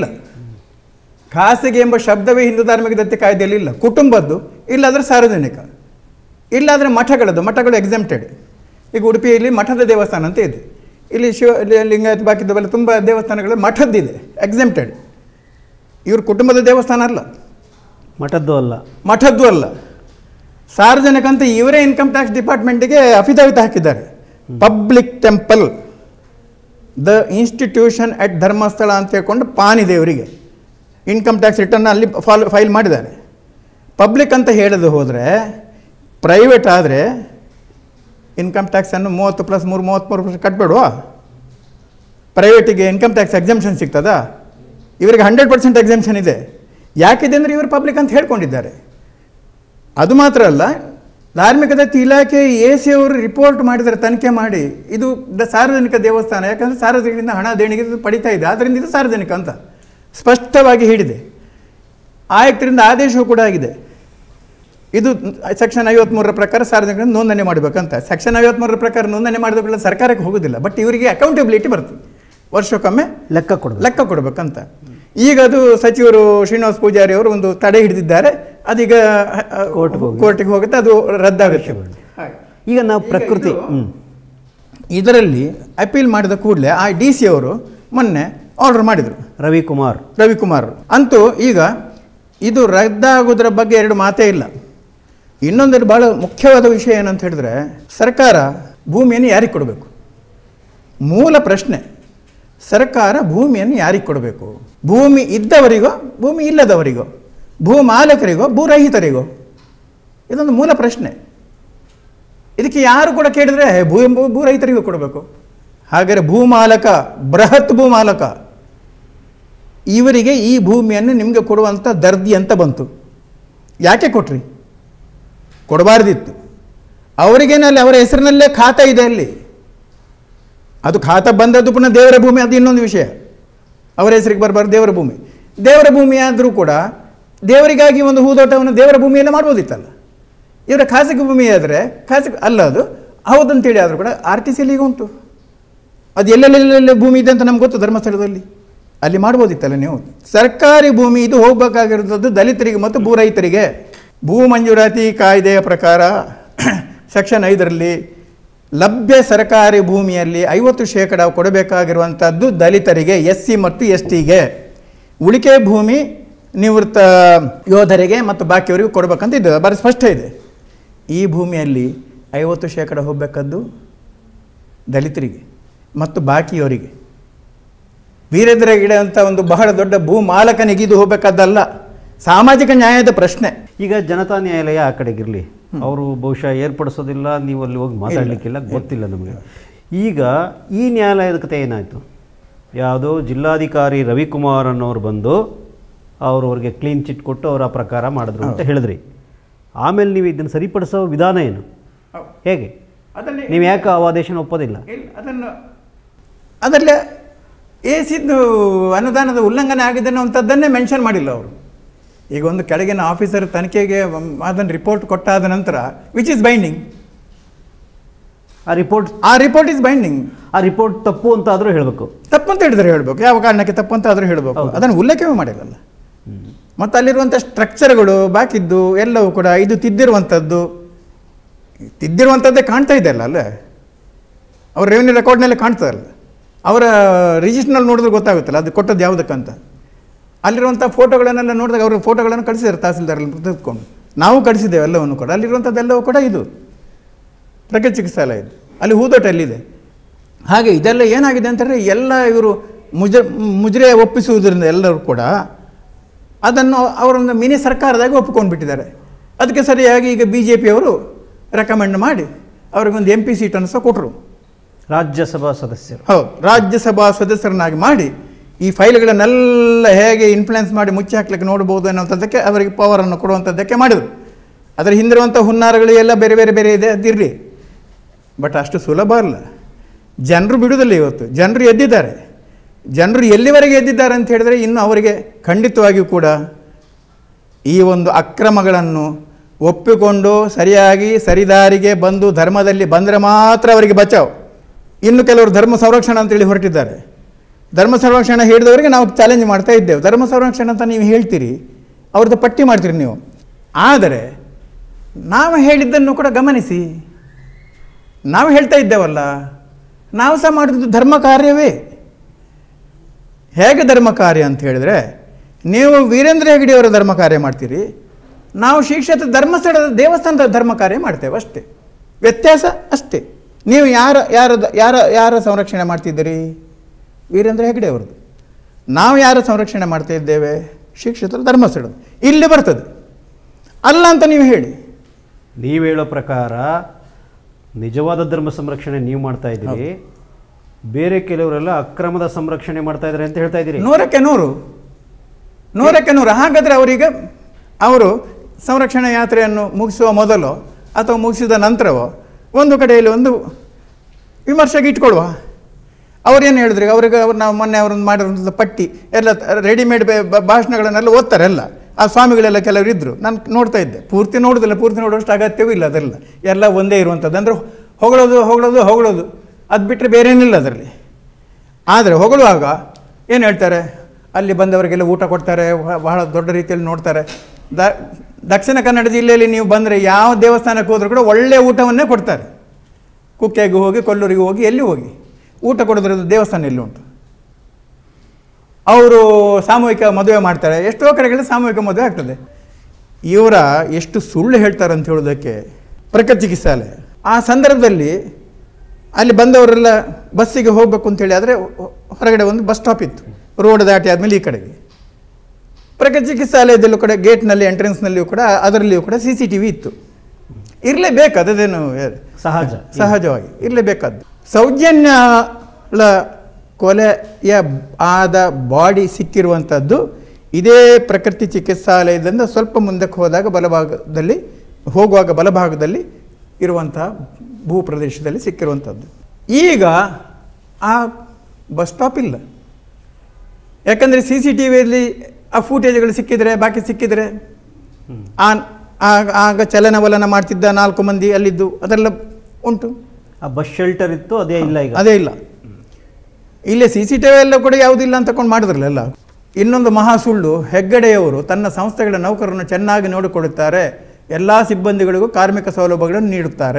ಖಾಸಗಿ ಎಂಬ ಶಬ್ದವೇ ಹಿಂದೂ ಧಾರ್ಮಿಕ ದತ್ತಿ ಕಾಯ್ದೆಯಲ್ಲಿ ಇಲ್ಲ ಕುಟುಂಬದ್ದು ಇಲ್ಲಾದರೆ ಸಾರ್ವಜನಿಕ ಇಲ್ಲಾದರೆ ಮಠಗಳದ್ದು ಮಠಗಳು ಎಕ್ಸೆಂಪ್ಟೆಡ್ ಈಗ ಉಡುಪಿಯಲ್ಲಿ ಮಠದ ದೇವಸ್ಥಾನ ಅಂತ ಇದೆ ಇಲ್ಲಿ ಶಿವ ಇಲ್ಲಿ ಲಿಂಗಾಯತ ಬಾಕಿದ್ದವೆಲ್ಲ ತುಂಬ ದೇವಸ್ಥಾನಗಳು ಮಠದ್ದಿದೆ ಎಕ್ಸೆಂಪ್ಟೆಡ್ ಇವ್ರ ಕುಟುಂಬದ ದೇವಸ್ಥಾನ ಅಲ್ಲ ಮಠದ್ದು ಅಲ್ಲ ಮಠದ್ದು ಅಲ್ಲ ಸಾರ್ವಜನಿಕ ಅಂತ ಇವರೇ ಇನ್ಕಮ್ ಟ್ಯಾಕ್ಸ್ ಡಿಪಾರ್ಟ್ಮೆಂಟಿಗೆ ಅಫಿದಾವಿತ್ ಹಾಕಿದ್ದಾರೆ public temple the institution at Dharmasthala ಅಂತ ಹೇಳ್ಕೊಂಡು ಪಾನಿ ದೇವರಿಗೆ ಇನ್ಕಮ್ ಟ್ಯಾಕ್ಸ್ ರಿಟರ್ನ್ ಅಲ್ಲಿ ಫಾಲ್ ಫೈಲ್ ಮಾಡಿದ್ದಾರೆ ಪಬ್ಲಿಕ್ ಅಂತ ಹೇಳೋದು ಹೋದರೆ ಪ್ರೈವೇಟ್ ಆದರೆ ಇನ್ಕಮ್ ಟ್ಯಾಕ್ಸನ್ನು ಮೂವತ್ತು ಪ್ಲಸ್ ಮೂರು ಮೂವತ್ತ್ಮೂರು ಪರ್ಸೆಂಟ್ ಕಟ್ಬೇಡುವಾ ಪ್ರೈವೇಟಿಗೆ ಇನ್ಕಮ್ ಟ್ಯಾಕ್ಸ್ ಎಕ್ಸಮ್ಷನ್ ಸಿಗ್ತದಾ ಇವರಿಗೆ ಹಂಡ್ರೆಡ್ ಪರ್ಸೆಂಟ್ ಎಕ್ಸಮ್ಷನ್ ಇದೆ ಯಾಕಿದೆ ಅಂದರೆ ಇವರು ಪಬ್ಲಿಕ್ ಅಂತ ಹೇಳ್ಕೊಂಡಿದ್ದಾರೆ ಅದು ಮಾತ್ರ ಅಲ್ಲ ಧಾರ್ಮಿಕ ದತ್ತಿ ಇಲಾಖೆ ಎ ಸಿ ಅವರು ರಿಪೋರ್ಟ್ ಮಾಡಿದರೆ ತನಿಖೆ ಮಾಡಿ ಇದು ದ- ಸಾರ್ವಜನಿಕ ದೇವಸ್ಥಾನ ಯಾಕಂದರೆ ಸಾರ್ವಜನಿಕರಿಂದ ಹಣ ದೇಣಿಗೆ ಇದು ಪಡಿತಾ ಇದೆ ಆದ್ದರಿಂದ ಇದು ಸಾರ್ವಜನಿಕ ಅಂತ ಸ್ಪಷ್ಟವಾಗಿ ಹೇಳಿದೆ ಆಯುಕ್ತರಿಂದ ಆದೇಶವೂ ಕೂಡ ಆಗಿದೆ ಇದು ಸೆಕ್ಷನ್ ಐವತ್ತ್ಮೂರರ ಪ್ರಕಾರ ಸಾರ್ವಜನಿಕರಿಂದ ನೋಂದಣಿ ಮಾಡಬೇಕಂತ ಸೆಕ್ಷನ್ ಐವತ್ತ್ಮೂರರ ಪ್ರಕಾರ ನೋಂದಣಿ ಮಾಡಿದ ಸರ್ಕಾರಕ್ಕೆ ಹೋಗೋದಿಲ್ಲ ಬಟ್ ಇವರಿಗೆ ಅಕೌಂಟಬಿಲಿಟಿ ಬರ್ತದೆ ವರ್ಷಕ್ಕೊಮ್ಮೆ ಲೆಕ್ಕ ಕೊಡಬೇಕು ಲೆಕ್ಕ ಕೊಡಬೇಕಂತ ಈಗ ಅದು ಸಚಿವರು ಶ್ರೀನಿವಾಸ್ ಪೂಜಾರಿ ಅವರು ಒಂದು ತಡೆ ಹಿಡಿದಿದ್ದಾರೆ ಅದೀಗ ಕೋರ್ಟ್ಗೆ ಹೋಗಿ. ಕೋರ್ಟಿಗೆ ಹೋಗುತ್ತೆ ಅದು ರದ್ದಾಗುತ್ತೆ ಈಗ ನಾವು ಪ್ರಕೃತಿ ಇದು- ಹ್ಮ್ ಇದರಲ್ಲಿ ಅಪೀಲ್ ಮಾಡಿದ ಕೂಡಲೇ ಆ ಡಿ ಸಿ ಅವರು ಮೊನ್ನೆ ಆರ್ಡರ್ ಮಾಡಿದರು ರವಿಕುಮಾರ್ ರವಿಕುಮಾರ್ ಅಂತೂ ಈಗ ಇದು ರದ್ದಾಗೋದ್ರ ಬಗ್ಗೆ ಎರಡು ಮಾತೇ ಇಲ್ಲ ಇನ್ನೊಂದು ಭಾಳ ಮುಖ್ಯವಾದ ವಿಷಯ ಏನಂತ ಹೇಳಿದ್ರೆ ಸರ್ಕಾರ ಭೂಮಿಯನ್ನು ಯಾರಿಗೆ ಕೊಡಬೇಕು ಮೂಲ ಪ್ರಶ್ನೆ ಸರ್ಕಾರ ಭೂಮಿಯನ್ನು ಯಾರಿಗೆ ಕೊಡಬೇಕು ಭೂಮಿ ಇದ್ದವರಿಗೋ ಭೂಮಿ ಇಲ್ಲದವರಿಗೋ ಭೂ ಮಾಲಕರಿಗೋ ಭೂರಹಿತರಿಗೋ ಇದೊಂದು ಮೂಲ ಪ್ರಶ್ನೆ ಇದಕ್ಕೆ ಯಾರು ಕೂಡ ಕೇಳಿದ್ರೆ ಭೂ ಭೂ- ಭೂರಹಿತರಿಗೂ ಕೊಡಬೇಕು ಹಾಗಾದರೆ ಭೂಮಾಲಕ ಬೃಹತ್ ಭೂಮಾಲಕ ಇವರಿಗೆ ಈ ಭೂಮಿಯನ್ನು ನಿಮಗೆ ಕೊಡುವಂಥ ದರ್ದಿ ಅಂತ ಬಂತು ಯಾಕೆ ಕೊಟ್ರಿ ಕೊಡಬಾರ್ದಿತ್ತು ಅವರಿಗೇನಲ್ಲಿ ಅವರ ಹೆಸರಿನಲ್ಲೇ ಖಾತಾ ಇದೆ ಅಲ್ಲಿ ಅದು ಖಾತಾ ಬಂದದ್ದು ಪುನಃ ದೇವರ ಭೂಮಿ ಅದು ಇನ್ನೊಂದು ವಿಷಯ ಅವರ ಹೆಸರಿಗೆ ಬರಬಾರ್ದು ದೇವರ ಭೂಮಿ ದೇವರ ಭೂಮಿ ಆದರೂ ಕೂಡ ದೇವರಿಗಾಗಿ ಒಂದು ಹೂದೋಟವನ್ನು ದೇವರ ಭೂಮಿಯಲ್ಲೇ ಮಾಡ್ಬೋದಿತ್ತಲ್ಲ ಇವರ ಖಾಸಗಿ ಭೂಮಿ ಆದರೆ ಖಾಸಗಿ ಅಲ್ಲ ಅದು ಹೌದಂತೇಳಿ ಆದರೂ ಕೂಡ ಆರ್ ಟಿ ಸಿಯಲ್ಲಿ ಈಗ ಉಂಟು ಅದು ಎಲ್ಲೆಲ್ಲೆಲ್ಲೆಲ್ಲ ಭೂಮಿ ಇದೆ ಅಂತ ನಮ್ಗೆ ಗೊತ್ತು ಧರ್ಮಸ್ಥಳದಲ್ಲಿ ಅಲ್ಲಿ ಮಾಡ್ಬೋದಿತ್ತಲ್ಲ ನೀವು ಸರ್ಕಾರಿ ಭೂಮಿ ಇದು ಹೋಗಬೇಕಾಗಿರೋದು ದಲಿತರಿಗೆ ಮತ್ತು ಭೂ ರೈತರಿಗೆ ಭೂ ಮಂಜೂರಾತಿ ಕಾಯ್ದೆಯ ಪ್ರಕಾರ ಸೆಕ್ಷನ್ ಐದರಲ್ಲಿ ಲಭ್ಯ ಸರ್ಕಾರಿ ಭೂಮಿಯಲ್ಲಿ ಐವತ್ತು ಶೇಕಡ ಕೊಡಬೇಕಾಗಿರುವಂಥದ್ದು ದಲಿತರಿಗೆ ಎಸ್ ಸಿ ಮತ್ತು ಎಸ್ ಟಿಗೆ ಉಳಿಕೆ ಭೂಮಿ ನಿವೃತ್ತ ಯೋಧರಿಗೆ ಮತ್ತು ಬಾಕಿಯವರಿಗೆ ಕೊಡಬೇಕಂತ ಇದೆ ಬರೀ ಸ್ಪಷ್ಟ ಇದೆ ಈ ಭೂಮಿಯಲ್ಲಿ ಐವತ್ತು ಶೇಕಡ ಹೋಗಬೇಕಾದ್ದು ದಲಿತರಿಗೆ ಮತ್ತು ಬಾಕಿಯವರಿಗೆ ವೀರೇಂದ್ರ ಹೆಗಡೆ ಅಂತ ಒಂದು ಬಹಳ ದೊಡ್ಡ ಭೂ ಮಾಲಕನಿಗೆ ಇದು ಹೋಗಬೇಕಾದ್ದಲ್ಲ ಸಾಮಾಜಿಕ ನ್ಯಾಯದ ಪ್ರಶ್ನೆ ಈಗ ಜನತಾ ನ್ಯಾಯಾಲಯ ಆ ಕಡೆಗಿರಲಿ ಅವರು ಬಹುಶಃ ಏರ್ಪಡಿಸೋದಿಲ್ಲ ನೀವು ಅಲ್ಲಿ ಹೋಗಿ ಮಾತಾಡಲಿಕ್ಕಿಲ್ಲ ಗೊತ್ತಿಲ್ಲ ನಮಗೆ ಈಗ ಈ ನ್ಯಾಯಾಲಯದ ಕತೆ ಏನಾಯಿತು ಯಾವುದೋ ಜಿಲ್ಲಾಧಿಕಾರಿ ರವಿಕುಮಾರ್ ಅನ್ನೋರು ಬಂದು ಅವರು ಅವ್ರಿಗೆ ಕ್ಲೀನ್ ಚಿಟ್ ಕೊಟ್ಟು ಅವರ ಪ್ರಕಾರ ಮಾಡಿದ್ರು ಅಂತ ಹೇಳಿದ್ರಿ ಆಮೇಲೆ ನೀವು ಇದನ್ನು ಸರಿಪಡಿಸೋ ವಿಧಾನ ಏನು ಹೇಗೆ ಅದನ್ನೇ ನೀವು ಯಾಕೆ ಆ ಆದೇಶನ ಒಪ್ಪೋದಿಲ್ಲ ಇಲ್ಲ, ಅದನ್ನು ಅದರಲ್ಲೇ ಎಸಿದ್ದು ಅನುದಾನದ ಉಲ್ಲಂಘನೆ ಆಗಿದೆ ಅನ್ನುವಂಥದ್ದನ್ನೇ ಮೆನ್ಷನ್ ಮಾಡಿಲ್ಲ ಅವರು ಈಗ ಒಂದು ಕೆಳಗಿನ ಆಫೀಸರ್ ತನಿಖೆಗೆ ಅದನ್ನು ರಿಪೋರ್ಟ್ ಕೊಟ್ಟಾದ ನಂತರ ವಿಚ್ ಇಸ್ ಬೈಂಡಿಂಗ್ ಆ ರಿಪೋರ್ಟ್ ಆ ರಿಪೋರ್ಟ್ ಇಸ್ ಬೈಂಡಿಂಗ್ ಆ ರಿಪೋರ್ಟ್ ತಪ್ಪು ಅಂತ ಆದರೂ ಹೇಳಬೇಕು ತಪ್ಪಂತ ಹೇಳಿದ್ರೆ ಹೇಳಬೇಕು ಯಾವ ಕಾರಣಕ್ಕೆ ತಪ್ಪಂತ ಆದರೂ ಹೇಳಬೇಕು ಅದನ್ನು ಉಲ್ಲೇಖವೇ ಮಾಡಿರಲ್ಲ ಮತ್ತು ಅಲ್ಲಿರುವಂಥ ಸ್ಟ್ರಕ್ಚರ್ಗಳು ಬಾಕಿದ್ದು ಎಲ್ಲವೂ ಕೂಡ ಇದು ತಿದ್ದಿರುವಂಥದ್ದು ತಿದ್ದಿರುವಂಥದ್ದೇ ಕಾಣ್ತಾ ಇದೆ ಅಲ್ಲ ಅಲ್ಲೇ ಅವ್ರ ರೆವಿನ್ಯೂ ರೆಕಾರ್ಡ್ನಲ್ಲಿ ಕಾಣ್ತದಲ್ಲ ಅವರ ರಿಜಿಸ್ಟ್ರಲ್ಲಿ ನೋಡಿದ್ರೆ ಗೊತ್ತಾಗುತ್ತಲ್ಲ ಅದು ಕೊಟ್ಟದ್ದು ಯಾವುದಕ್ಕಂತ ಅಲ್ಲಿರುವಂಥ ಫೋಟೋಗಳನ್ನೆಲ್ಲ ನೋಡಿದಾಗ ಅವರು ಫೋಟೋಗಳನ್ನು ಕಳಿಸಿದ್ದಾರೆ ತಹಸೀಲ್ದಾರಲ್ಲಿ ತೆಗೆದುಕೊಂಡು ನಾವು ಕಳಿಸಿದ್ದೇವೆ ಎಲ್ಲವನ್ನು ಕೂಡ ಅಲ್ಲಿರುವಂಥದ್ದೆಲ್ಲವೂ ಕೂಡ ಇದು ಪ್ರಗತಿ ಚಿಕಿತ್ಸಾಲಯ ಇದು ಅಲ್ಲಿ ಹೂದೋಟ ಎಲ್ಲಿದೆ ಹಾಗೆ ಇದೆಲ್ಲ ಏನಾಗಿದೆ ಅಂತಂದರೆ ಎಲ್ಲ ಇವರು ಮುಜ ಮುಜರೆ ಒಪ್ಪಿಸುವುದರಿಂದ ಎಲ್ಲರೂ ಕೂಡ ಅದನ್ನು ಅವರೊಂದು ಮಿನಿ ಸರ್ಕಾರದಾಗ ಒಪ್ಪಿಕೊಂಡು ಬಿಟ್ಟಿದ್ದಾರೆ ಅದಕ್ಕೆ ಸರಿಯಾಗಿ ಈಗ ಬಿ ಜೆ ಪಿಯವರು ರೆಕಮೆಂಡ್ ಮಾಡಿ ಅವ್ರಿಗೊಂದು ಎಂ ಪಿ ಸೀಟನ್ನು ಸಹ ಕೊಟ್ಟರು ರಾಜ್ಯಸಭಾ ಸದಸ್ಯರು ಹೌದು ರಾಜ್ಯಸಭಾ ಸದಸ್ಯರನ್ನಾಗಿ ಮಾಡಿ ಈ ಫೈಲ್ಗಳನ್ನೆಲ್ಲ ಹೇಗೆ ಇನ್ಫ್ಲುಯೆನ್ಸ್ ಮಾಡಿ ಮುಚ್ಚಿ ಹಾಕ್ಲಿಕ್ಕೆ ನೋಡ್ಬೋದು ಅನ್ನೋಂಥದ್ದಕ್ಕೆ ಅವರಿಗೆ ಪವರನ್ನು ಕೊಡುವಂಥದ್ದಕ್ಕೆ ಮಾಡಿದರು ಅದರ ಹಿಂದಿರುವಂಥ ಹುನ್ನಾರಗಳು ಎಲ್ಲ ಬೇರೆ ಬೇರೆ ಬೇರೆ ಇದೆ ಅದಿರಲಿ ಬಟ್ ಅಷ್ಟು ಸುಲಭ ಅಲ್ಲ ಜನರು ಬಿಡುವುದಿಲ್ಲ ಇವತ್ತು ಜನರು ಎದ್ದಿದ್ದಾರೆ ಜನರು ಎಲ್ಲಿವರೆಗೆ ಎದ್ದಿದ್ದಾರೆ ಅಂತ ಹೇಳಿದರೆ ಇನ್ನು ಅವರಿಗೆ ಖಂಡಿತವಾಗಿಯೂ ಕೂಡ ಈ ಒಂದು ಅಕ್ರಮಗಳನ್ನು ಒಪ್ಪಿಕೊಂಡು ಸರಿಯಾಗಿ ಸರಿದಾರಿಗೆ ಬಂದು ಧರ್ಮದಲ್ಲಿ ಬಂದರೆ ಮಾತ್ರ ಅವರಿಗೆ ಬಚಾವ್ ಇನ್ನು ಕೆಲವರು ಧರ್ಮ ಸಂರಕ್ಷಣೆ ಅಂತೇಳಿ ಹೊರಟಿದ್ದಾರೆ ಧರ್ಮ ಸಂರಕ್ಷಣೆ ಹೇಳಿದವರಿಗೆ ನಾವು ಚಾಲೆಂಜ್ ಮಾಡ್ತಾ ಇದ್ದೇವೆ ಧರ್ಮ ಸಂರಕ್ಷಣೆ ಅಂತ ನೀವು ಹೇಳ್ತೀರಿ ಅವ್ರದ್ದು ಪಟ್ಟಿ ಮಾಡ್ತೀರಿ ನೀವು ಆದರೆ ನಾವು ಹೇಳಿದ್ದನ್ನು ಕೂಡ ಗಮನಿಸಿ ನಾವು ಹೇಳ್ತಾ ಇದ್ದೇವಲ್ಲ ನಾವು ಸಹ ಮಾಡಿದ್ದು ಧರ್ಮ ಕಾರ್ಯವೇ ಹೇಗೆ ಧರ್ಮ ಕಾರ್ಯ ಅಂತ ಹೇಳಿದರೆ ನೀವು ವೀರೇಂದ್ರ ಹೆಗಡೆಯವರ ಧರ್ಮ ಕಾರ್ಯ ಮಾಡ್ತೀರಿ ನಾವು ಶ್ರೀ ಕ್ಷೇತ್ರ ಧರ್ಮಸ್ಥಳದ ದೇವಸ್ಥಾನದ ಧರ್ಮ ಕಾರ್ಯ ಮಾಡ್ತೇವೆ ಅಷ್ಟೇ ವ್ಯತ್ಯಾಸ ಅಷ್ಟೇ ನೀವು ಯಾರ ಯಾರ ಯಾರ ಯಾರ ಸಂರಕ್ಷಣೆ ಮಾಡ್ತಿದ್ದೀರಿ ವೀರೇಂದ್ರ ಹೆಗಡೆ ಅವ್ರದ್ದು ನಾವು ಯಾರ ಸಂರಕ್ಷಣೆ ಮಾಡ್ತಾ ಇದ್ದೇವೆ ಶ್ರೀ ಕ್ಷೇತ್ರ ಧರ್ಮಸ್ಥಳದ ಇಲ್ಲಿ ಬರ್ತದೆ ಅಲ್ಲ ಅಂತ ನೀವು ಹೇಳಿ ನೀವು ಹೇಳೋ ಪ್ರಕಾರ ನಿಜವಾದ ಧರ್ಮ ಸಂರಕ್ಷಣೆ ನೀವು ಮಾಡ್ತಾ ಇದ್ದೀರಿ ಬೇರೆ ಕೆಲವರೆಲ್ಲ ಅಕ್ರಮದ ಸಂರಕ್ಷಣೆ ಮಾಡ್ತಾ ಇದ್ದಾರೆ ಅಂತ ಹೇಳ್ತಾ ಇದ್ದೀರಿ ನೂರಕ್ಕೆ ನೂರು ನೂರಕ್ಕೆ ನೂರು ಹಾಗಾದರೆ ಅವರೀಗ ಅವರು ಸಂರಕ್ಷಣಾ ಯಾತ್ರೆಯನ್ನು ಮುಗಿಸುವ ಮೊದಲು ಅಥವಾ ಮುಗಿಸಿದ ನಂತರವೋ ಒಂದು ಕಡೆಯಲ್ಲಿ ಒಂದು ವಿಮರ್ಶೆಗೆ ಇಟ್ಕೊಳ್ಳುವ ಅವ್ರೇನು ಹೇಳಿದ್ರು ಅವ್ರಿಗೆ ಅವ್ರು ನಾವು ಮೊನ್ನೆ ಅವ್ರನ್ನ ಮಾಡಿರೋಂಥ ಪಟ್ಟಿ ಎಲ್ಲ ರೆಡಿಮೇಡ್ ಭಾಷಣಗಳನ್ನೆಲ್ಲ ಓದ್ತಾರೆ ಎಲ್ಲ ಆ ಸ್ವಾಮಿಗಳೆಲ್ಲ ಕೆಲವರು ಇದ್ದರು ನಾನು ನೋಡ್ತಾ ಇದ್ದೆ ಪೂರ್ತಿ ನೋಡೋದಿಲ್ಲ ಪೂರ್ತಿ ನೋಡೋಷ್ಟು ಅಗತ್ಯವೂ ಇಲ್ಲ ಅದೆಲ್ಲ ಎಲ್ಲ ಒಂದೇ ಇರುವಂಥದ್ದು ಅಂದರೆ ಹೊಗಳೋದು ಹೊಗಳೋದು ಹೊಗಳೋದು ಅದು ಬಿಟ್ಟರೆ ಬೇರೆ ಏನಿಲ್ಲ ಅದರಲ್ಲಿ ಆದರೆ ಹೊಗಳುವಾಗ ಏನು ಹೇಳ್ತಾರೆ ಅಲ್ಲಿ ಬಂದವರಿಗೆಲ್ಲ ಊಟ ಕೊಡ್ತಾರೆ ಬಹ- ಬಹಳ ದೊಡ್ಡ ರೀತಿಯಲ್ಲಿ ನೋಡ್ತಾರೆ ದ ದಕ್ಷಿಣ ಕನ್ನಡ ಜಿಲ್ಲೆಯಲ್ಲಿ ನೀವು ಬಂದರೆ ಯಾವ ದೇವಸ್ಥಾನಕ್ಕೆ ಹೋದರೂ ಕೂಡ ಒಳ್ಳೆಯ ಊಟವನ್ನೇ ಕೊಡ್ತಾರೆ ಕುಕ್ಕೆಗೆ ಹೋಗಿ ಕೊಲ್ಲೂರಿಗೆ ಹೋಗಿ ಎಲ್ಲಿ ಹೋಗಿ ಊಟ ಕೊಡೋದ್ರದ್ದು ದೇವಸ್ಥಾನ ಎಲ್ಲಿ ಉಂಟು ಅವರು ಸಾಮೂಹಿಕ ಮದುವೆ ಮಾಡ್ತಾರೆ ಎಷ್ಟೋ ಕಡೆಗಳಲ್ಲಿ ಸಾಮೂಹಿಕ ಮದುವೆ ಆಗ್ತದೆ ಇವರ ಎಷ್ಟು ಸುಳ್ಳು ಹೇಳ್ತಾರೆ ಅಂತ ಹೇಳೋದಕ್ಕೆ ಪ್ರಕೃತಿ ಚಿಕಿತ್ಸಾಲಯ ಆ ಸಂದರ್ಭದಲ್ಲಿ ಅಲ್ಲಿ ಬಂದವರೆಲ್ಲ ಬಸ್ಸಿಗೆ ಹೋಗಬೇಕು ಅಂತೇಳಿ ಆದರೆ ಹೊರಗಡೆ ಒಂದು ಬಸ್ ಸ್ಟಾಪ್ ಇತ್ತು ರೋಡ್ ದಾಟಿ ಆದಮೇಲೆ ಈ ಕಡೆಗೆ ಪ್ರಕೃತಿ ಚಿಕಿತ್ಸಾಲಯದಲ್ಲೂ ಕೂಡ ಗೇಟ್ನಲ್ಲಿ ಎಂಟ್ರೆನ್ಸ್ನಲ್ಲಿಯೂ ಕೂಡ ಅದರಲ್ಲಿಯೂ ಕೂಡ ಸಿ ಸಿ ಟಿ ವಿ ಇತ್ತು ಇರಲೇಬೇಕು ಅದೇನು ಸಹಜ ಸಹಜವಾಗಿ ಇರಲೇಬೇಕಾದ್ದು ಸೌಜನ್ಯಳ ಕೊಲೆಯ ಆದ ಬಾಡಿ ಸಿಕ್ಕಿರುವಂಥದ್ದು ಇದೇ ಪ್ರಕೃತಿ ಚಿಕಿತ್ಸಾಲಯದಿಂದ ಸ್ವಲ್ಪ ಮುಂದಕ್ಕೆ ಹೋದಾಗ ಬಲಭಾಗದಲ್ಲಿ ಹೋಗುವಾಗ ಬಲಭಾಗದಲ್ಲಿ ಇರುವಂತಹ ಭೂ ಪ್ರದೇಶದಲ್ಲಿ ಸಿಕ್ಕಿರುವಂಥದ್ದು ಈಗ ಆ ಬಸ್ ಸ್ಟಾಪ್ ಇಲ್ಲ ಯಾಕಂದರೆ ಸಿ ಸಿ ಟಿ ವಿಯಲ್ಲಿ ಆ ಫೂಟೇಜ್ಗಳು ಸಿಕ್ಕಿದರೆ ಬಾಕಿ ಸಿಕ್ಕಿದರೆ ಆ ಆ- ಆಗ ಚಲನವಲನ ಮಾಡ್ತಿದ್ದ ನಾಲ್ಕು ಮಂದಿ ಅಲ್ಲಿದ್ದು ಅದೆಲ್ಲ ಉಂಟು ಆ ಬಸ್ ಶೆಲ್ಟರ್ ಇತ್ತು ಅದೇ ಇಲ್ಲ ಈಗ ಅದೇ ಇಲ್ಲ ಇಲ್ಲಿ ಸಿ ಸಿ ಟಿ ವಿ ಎಲ್ಲ ಕೂಡ ಯಾವುದಿಲ್ಲ ಅಂತ ತಗೊಂಡು ಮಾಡಿದ್ರಲ್ಲ ಎಲ್ಲ ಇನ್ನೊಂದು ಮಹಾ ಸುಳ್ಳು ಹೆಗ್ಗಡೆಯವರು ತನ್ನ ಸಂಸ್ಥೆಗಳ ನೌಕರರನ್ನು ಚೆನ್ನಾಗಿ ನೋಡಿಕೊಳ್ಳುತ್ತಾರೆ ಎಲ್ಲ ಸಿಬ್ಬಂದಿಗಳಿಗೂ ಕಾರ್ಮಿಕ ಸೌಲಭ್ಯಗಳನ್ನು ನೀಡುತ್ತಾರೆ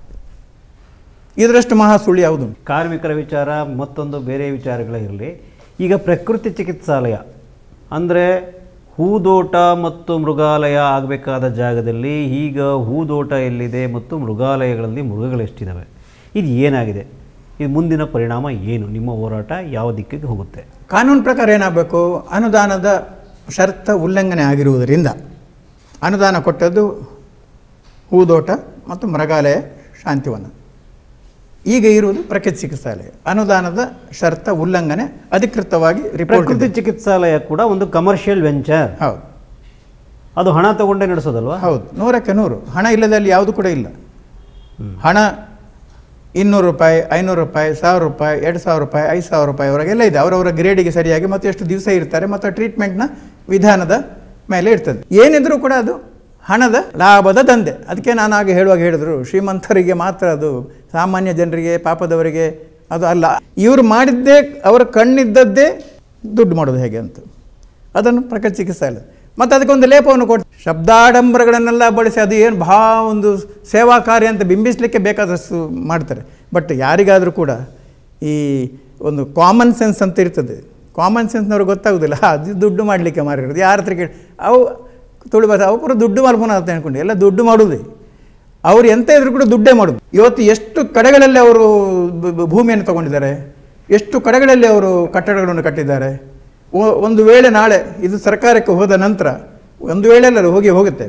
ಇದರಷ್ಟು ಮಹಾ ಸುಳ್ಳು ಯಾವುದು ಕಾರ್ಮಿಕರ ವಿಚಾರ ಮತ್ತೊಂದು ಬೇರೆ ವಿಚಾರಗಳೇ ಇರಲಿ ಈಗ ಪ್ರಕೃತಿ ಚಿಕಿತ್ಸಾಲಯ ಅಂದರೆ ಹೂದೋಟ ಮತ್ತು ಮೃಗಾಲಯ ಆಗಬೇಕಾದ ಜಾಗದಲ್ಲಿ ಈಗ ಹೂದೋಟ ಎಲ್ಲಿದೆ ಮತ್ತು ಮೃಗಾಲಯಗಳಲ್ಲಿ ಮೃಗಗಳೆಷ್ಟಿದ್ದಾವೆ ಇದು ಏನಾಗಿದೆ ಇದು ಮುಂದಿನ ಪರಿಣಾಮ ಏನು ನಿಮ್ಮ ಹೋರಾಟ ಯಾವ ದಿಕ್ಕಿಗೆ ಹೋಗುತ್ತೆ ಕಾನೂನು ಪ್ರಕಾರ ಏನಾಗಬೇಕು ಅನುದಾನದ ಷರ್ತ ಉಲ್ಲಂಘನೆ ಆಗಿರುವುದರಿಂದ ಅನುದಾನ ಕೊಟ್ಟದ್ದು ಹೂದೋಟ ಮತ್ತು ಮೃಗಾಲಯ ಶಾಂತಿವನ ಈಗ ಇರುವುದು ಪ್ರಕೃತಿ ಚಿಕಿತ್ಸಾಲಯ ಅನುದಾನದ ಷರ್ತ ಉಲ್ಲಂಘನೆ ಅಧಿಕೃತವಾಗಿ ರಿಪೋರ್ಟ್ ಪ್ರಕೃತಿ ಇದೆ. ಚಿಕಿತ್ಸಾಲಯ ಕೂಡ ಒಂದು ಕಮರ್ಷಿಯಲ್ ವೆಂಚರ್ ಹೌದು ಅದು ಹಣ ತಗೊಂಡೇ ನಡೆಸೋದಲ್ವಾ ಹೌದು ನೂರಕ್ಕೆ ನೂರು ಹಣ ಇಲ್ಲದಲ್ಲಿ ಯಾವುದು ಕೂಡ ಇಲ್ಲ ಹಣ ಇನ್ನೂರು ರೂಪಾಯಿ ಐನೂರು ರೂಪಾಯಿ ಸಾವಿರ ರೂಪಾಯಿ ಎರಡು ಸಾವಿರ ರೂಪಾಯಿ ಐದು ಸಾವಿರ ರೂಪಾಯಿವರೆಗೆಲ್ಲ ಇದೆ ಅವರವರ ಗ್ರೇಡಿಗೆ ಸರಿಯಾಗಿ ಮತ್ತು ಎಷ್ಟು ದಿವಸ ಇರ್ತಾರೆ ಮತ್ತು ಟ್ರೀಟ್ಮೆಂಟ್ನ ವಿಧಾನದ ಮೇಲೆ ಇರ್ತದೆ ಏನಿದ್ರೂ ಕೂಡ ಅದು ಹಣದ ಲಾಭದ ದಂಧೆ ಅದಕ್ಕೆ ನಾನು ಆಗ ಹೇಳುವಾಗ ಹೇಳಿದ್ರು ಶ್ರೀಮಂತರಿಗೆ ಮಾತ್ರ ಅದು ಸಾಮಾನ್ಯ ಜನರಿಗೆ ಪಾಪದವರಿಗೆ ಅದು ಅಲ್ಲ ಇವರು ಮಾಡಿದ್ದೇ ಅವರ ಕಣ್ಣಿದ್ದದ್ದೇ ದುಡ್ಡು ಮಾಡೋದು ಹೇಗೆ ಅಂತ ಅದನ್ನು ಪ್ರಕೃತಿ ಚಿಕಿತ್ಸೆ ಇಲ್ಲ ಮತ್ತು ಅದಕ್ಕೊಂದು ಲೇಪವನ್ನು ಕೊಟ್ಟು ಶಬ್ದಾಡಂಬರಗಳನ್ನೆಲ್ಲ ಬಳಸಿ ಅದು ಏನು ಭಾಳ ಒಂದು ಸೇವಾ ಕಾರ್ಯ ಅಂತ ಬಿಂಬಿಸಲಿಕ್ಕೆ ಬೇಕಾದಷ್ಟು ಮಾಡ್ತಾರೆ ಬಟ್ ಯಾರಿಗಾದರೂ ಕೂಡ ಈ ಒಂದು ಕಾಮನ್ ಸೆನ್ಸ್ ಅಂತ ಇರ್ತದೆ ಕಾಮನ್ ಸೆನ್ಸ್ನವ್ರಿಗೆ ಗೊತ್ತಾಗೋದಿಲ್ಲ ಅದು ದುಡ್ಡು ಮಾಡಲಿಕ್ಕೆ ಮಾರಿರೋದು ಯಾರ ಹತ್ರ ಕೇಳಿ ಅವು ತುಳು ಭಾಷೆ ಅವು ಪೂರ ದುಡ್ಡು ಮಾಡ್ಬೋದು ಅಂತ ಅನ್ಕೊಂಡು ಎಲ್ಲ ದುಡ್ಡು ಮಾಡೋದೇ ಅವ್ರು ಎಂತ ಇದ್ರು ಕೂಡ ದುಡ್ಡೇ ಮಾಡೋದು ಇವತ್ತು ಎಷ್ಟು ಕಡೆಗಳಲ್ಲಿ ಅವರು ಬ- ಬ- ಭೂಮಿಯನ್ನು ತಗೊಂಡಿದ್ದಾರೆ ಎಷ್ಟು ಕಡೆಗಳಲ್ಲಿ ಅವರು ಕಟ್ಟಡಗಳನ್ನು ಕಟ್ಟಿದ್ದಾರೆ ಒ- ಒಂದು ವೇಳೆ ನಾಳೆ ಇದು ಸರ್ಕಾರಕ್ಕೆ ಹೋದ ನಂತರ ಒಂದು ವೇಳೆ ಅಲ್ಲ ಹೋಗಿ ಹೋಗುತ್ತೆ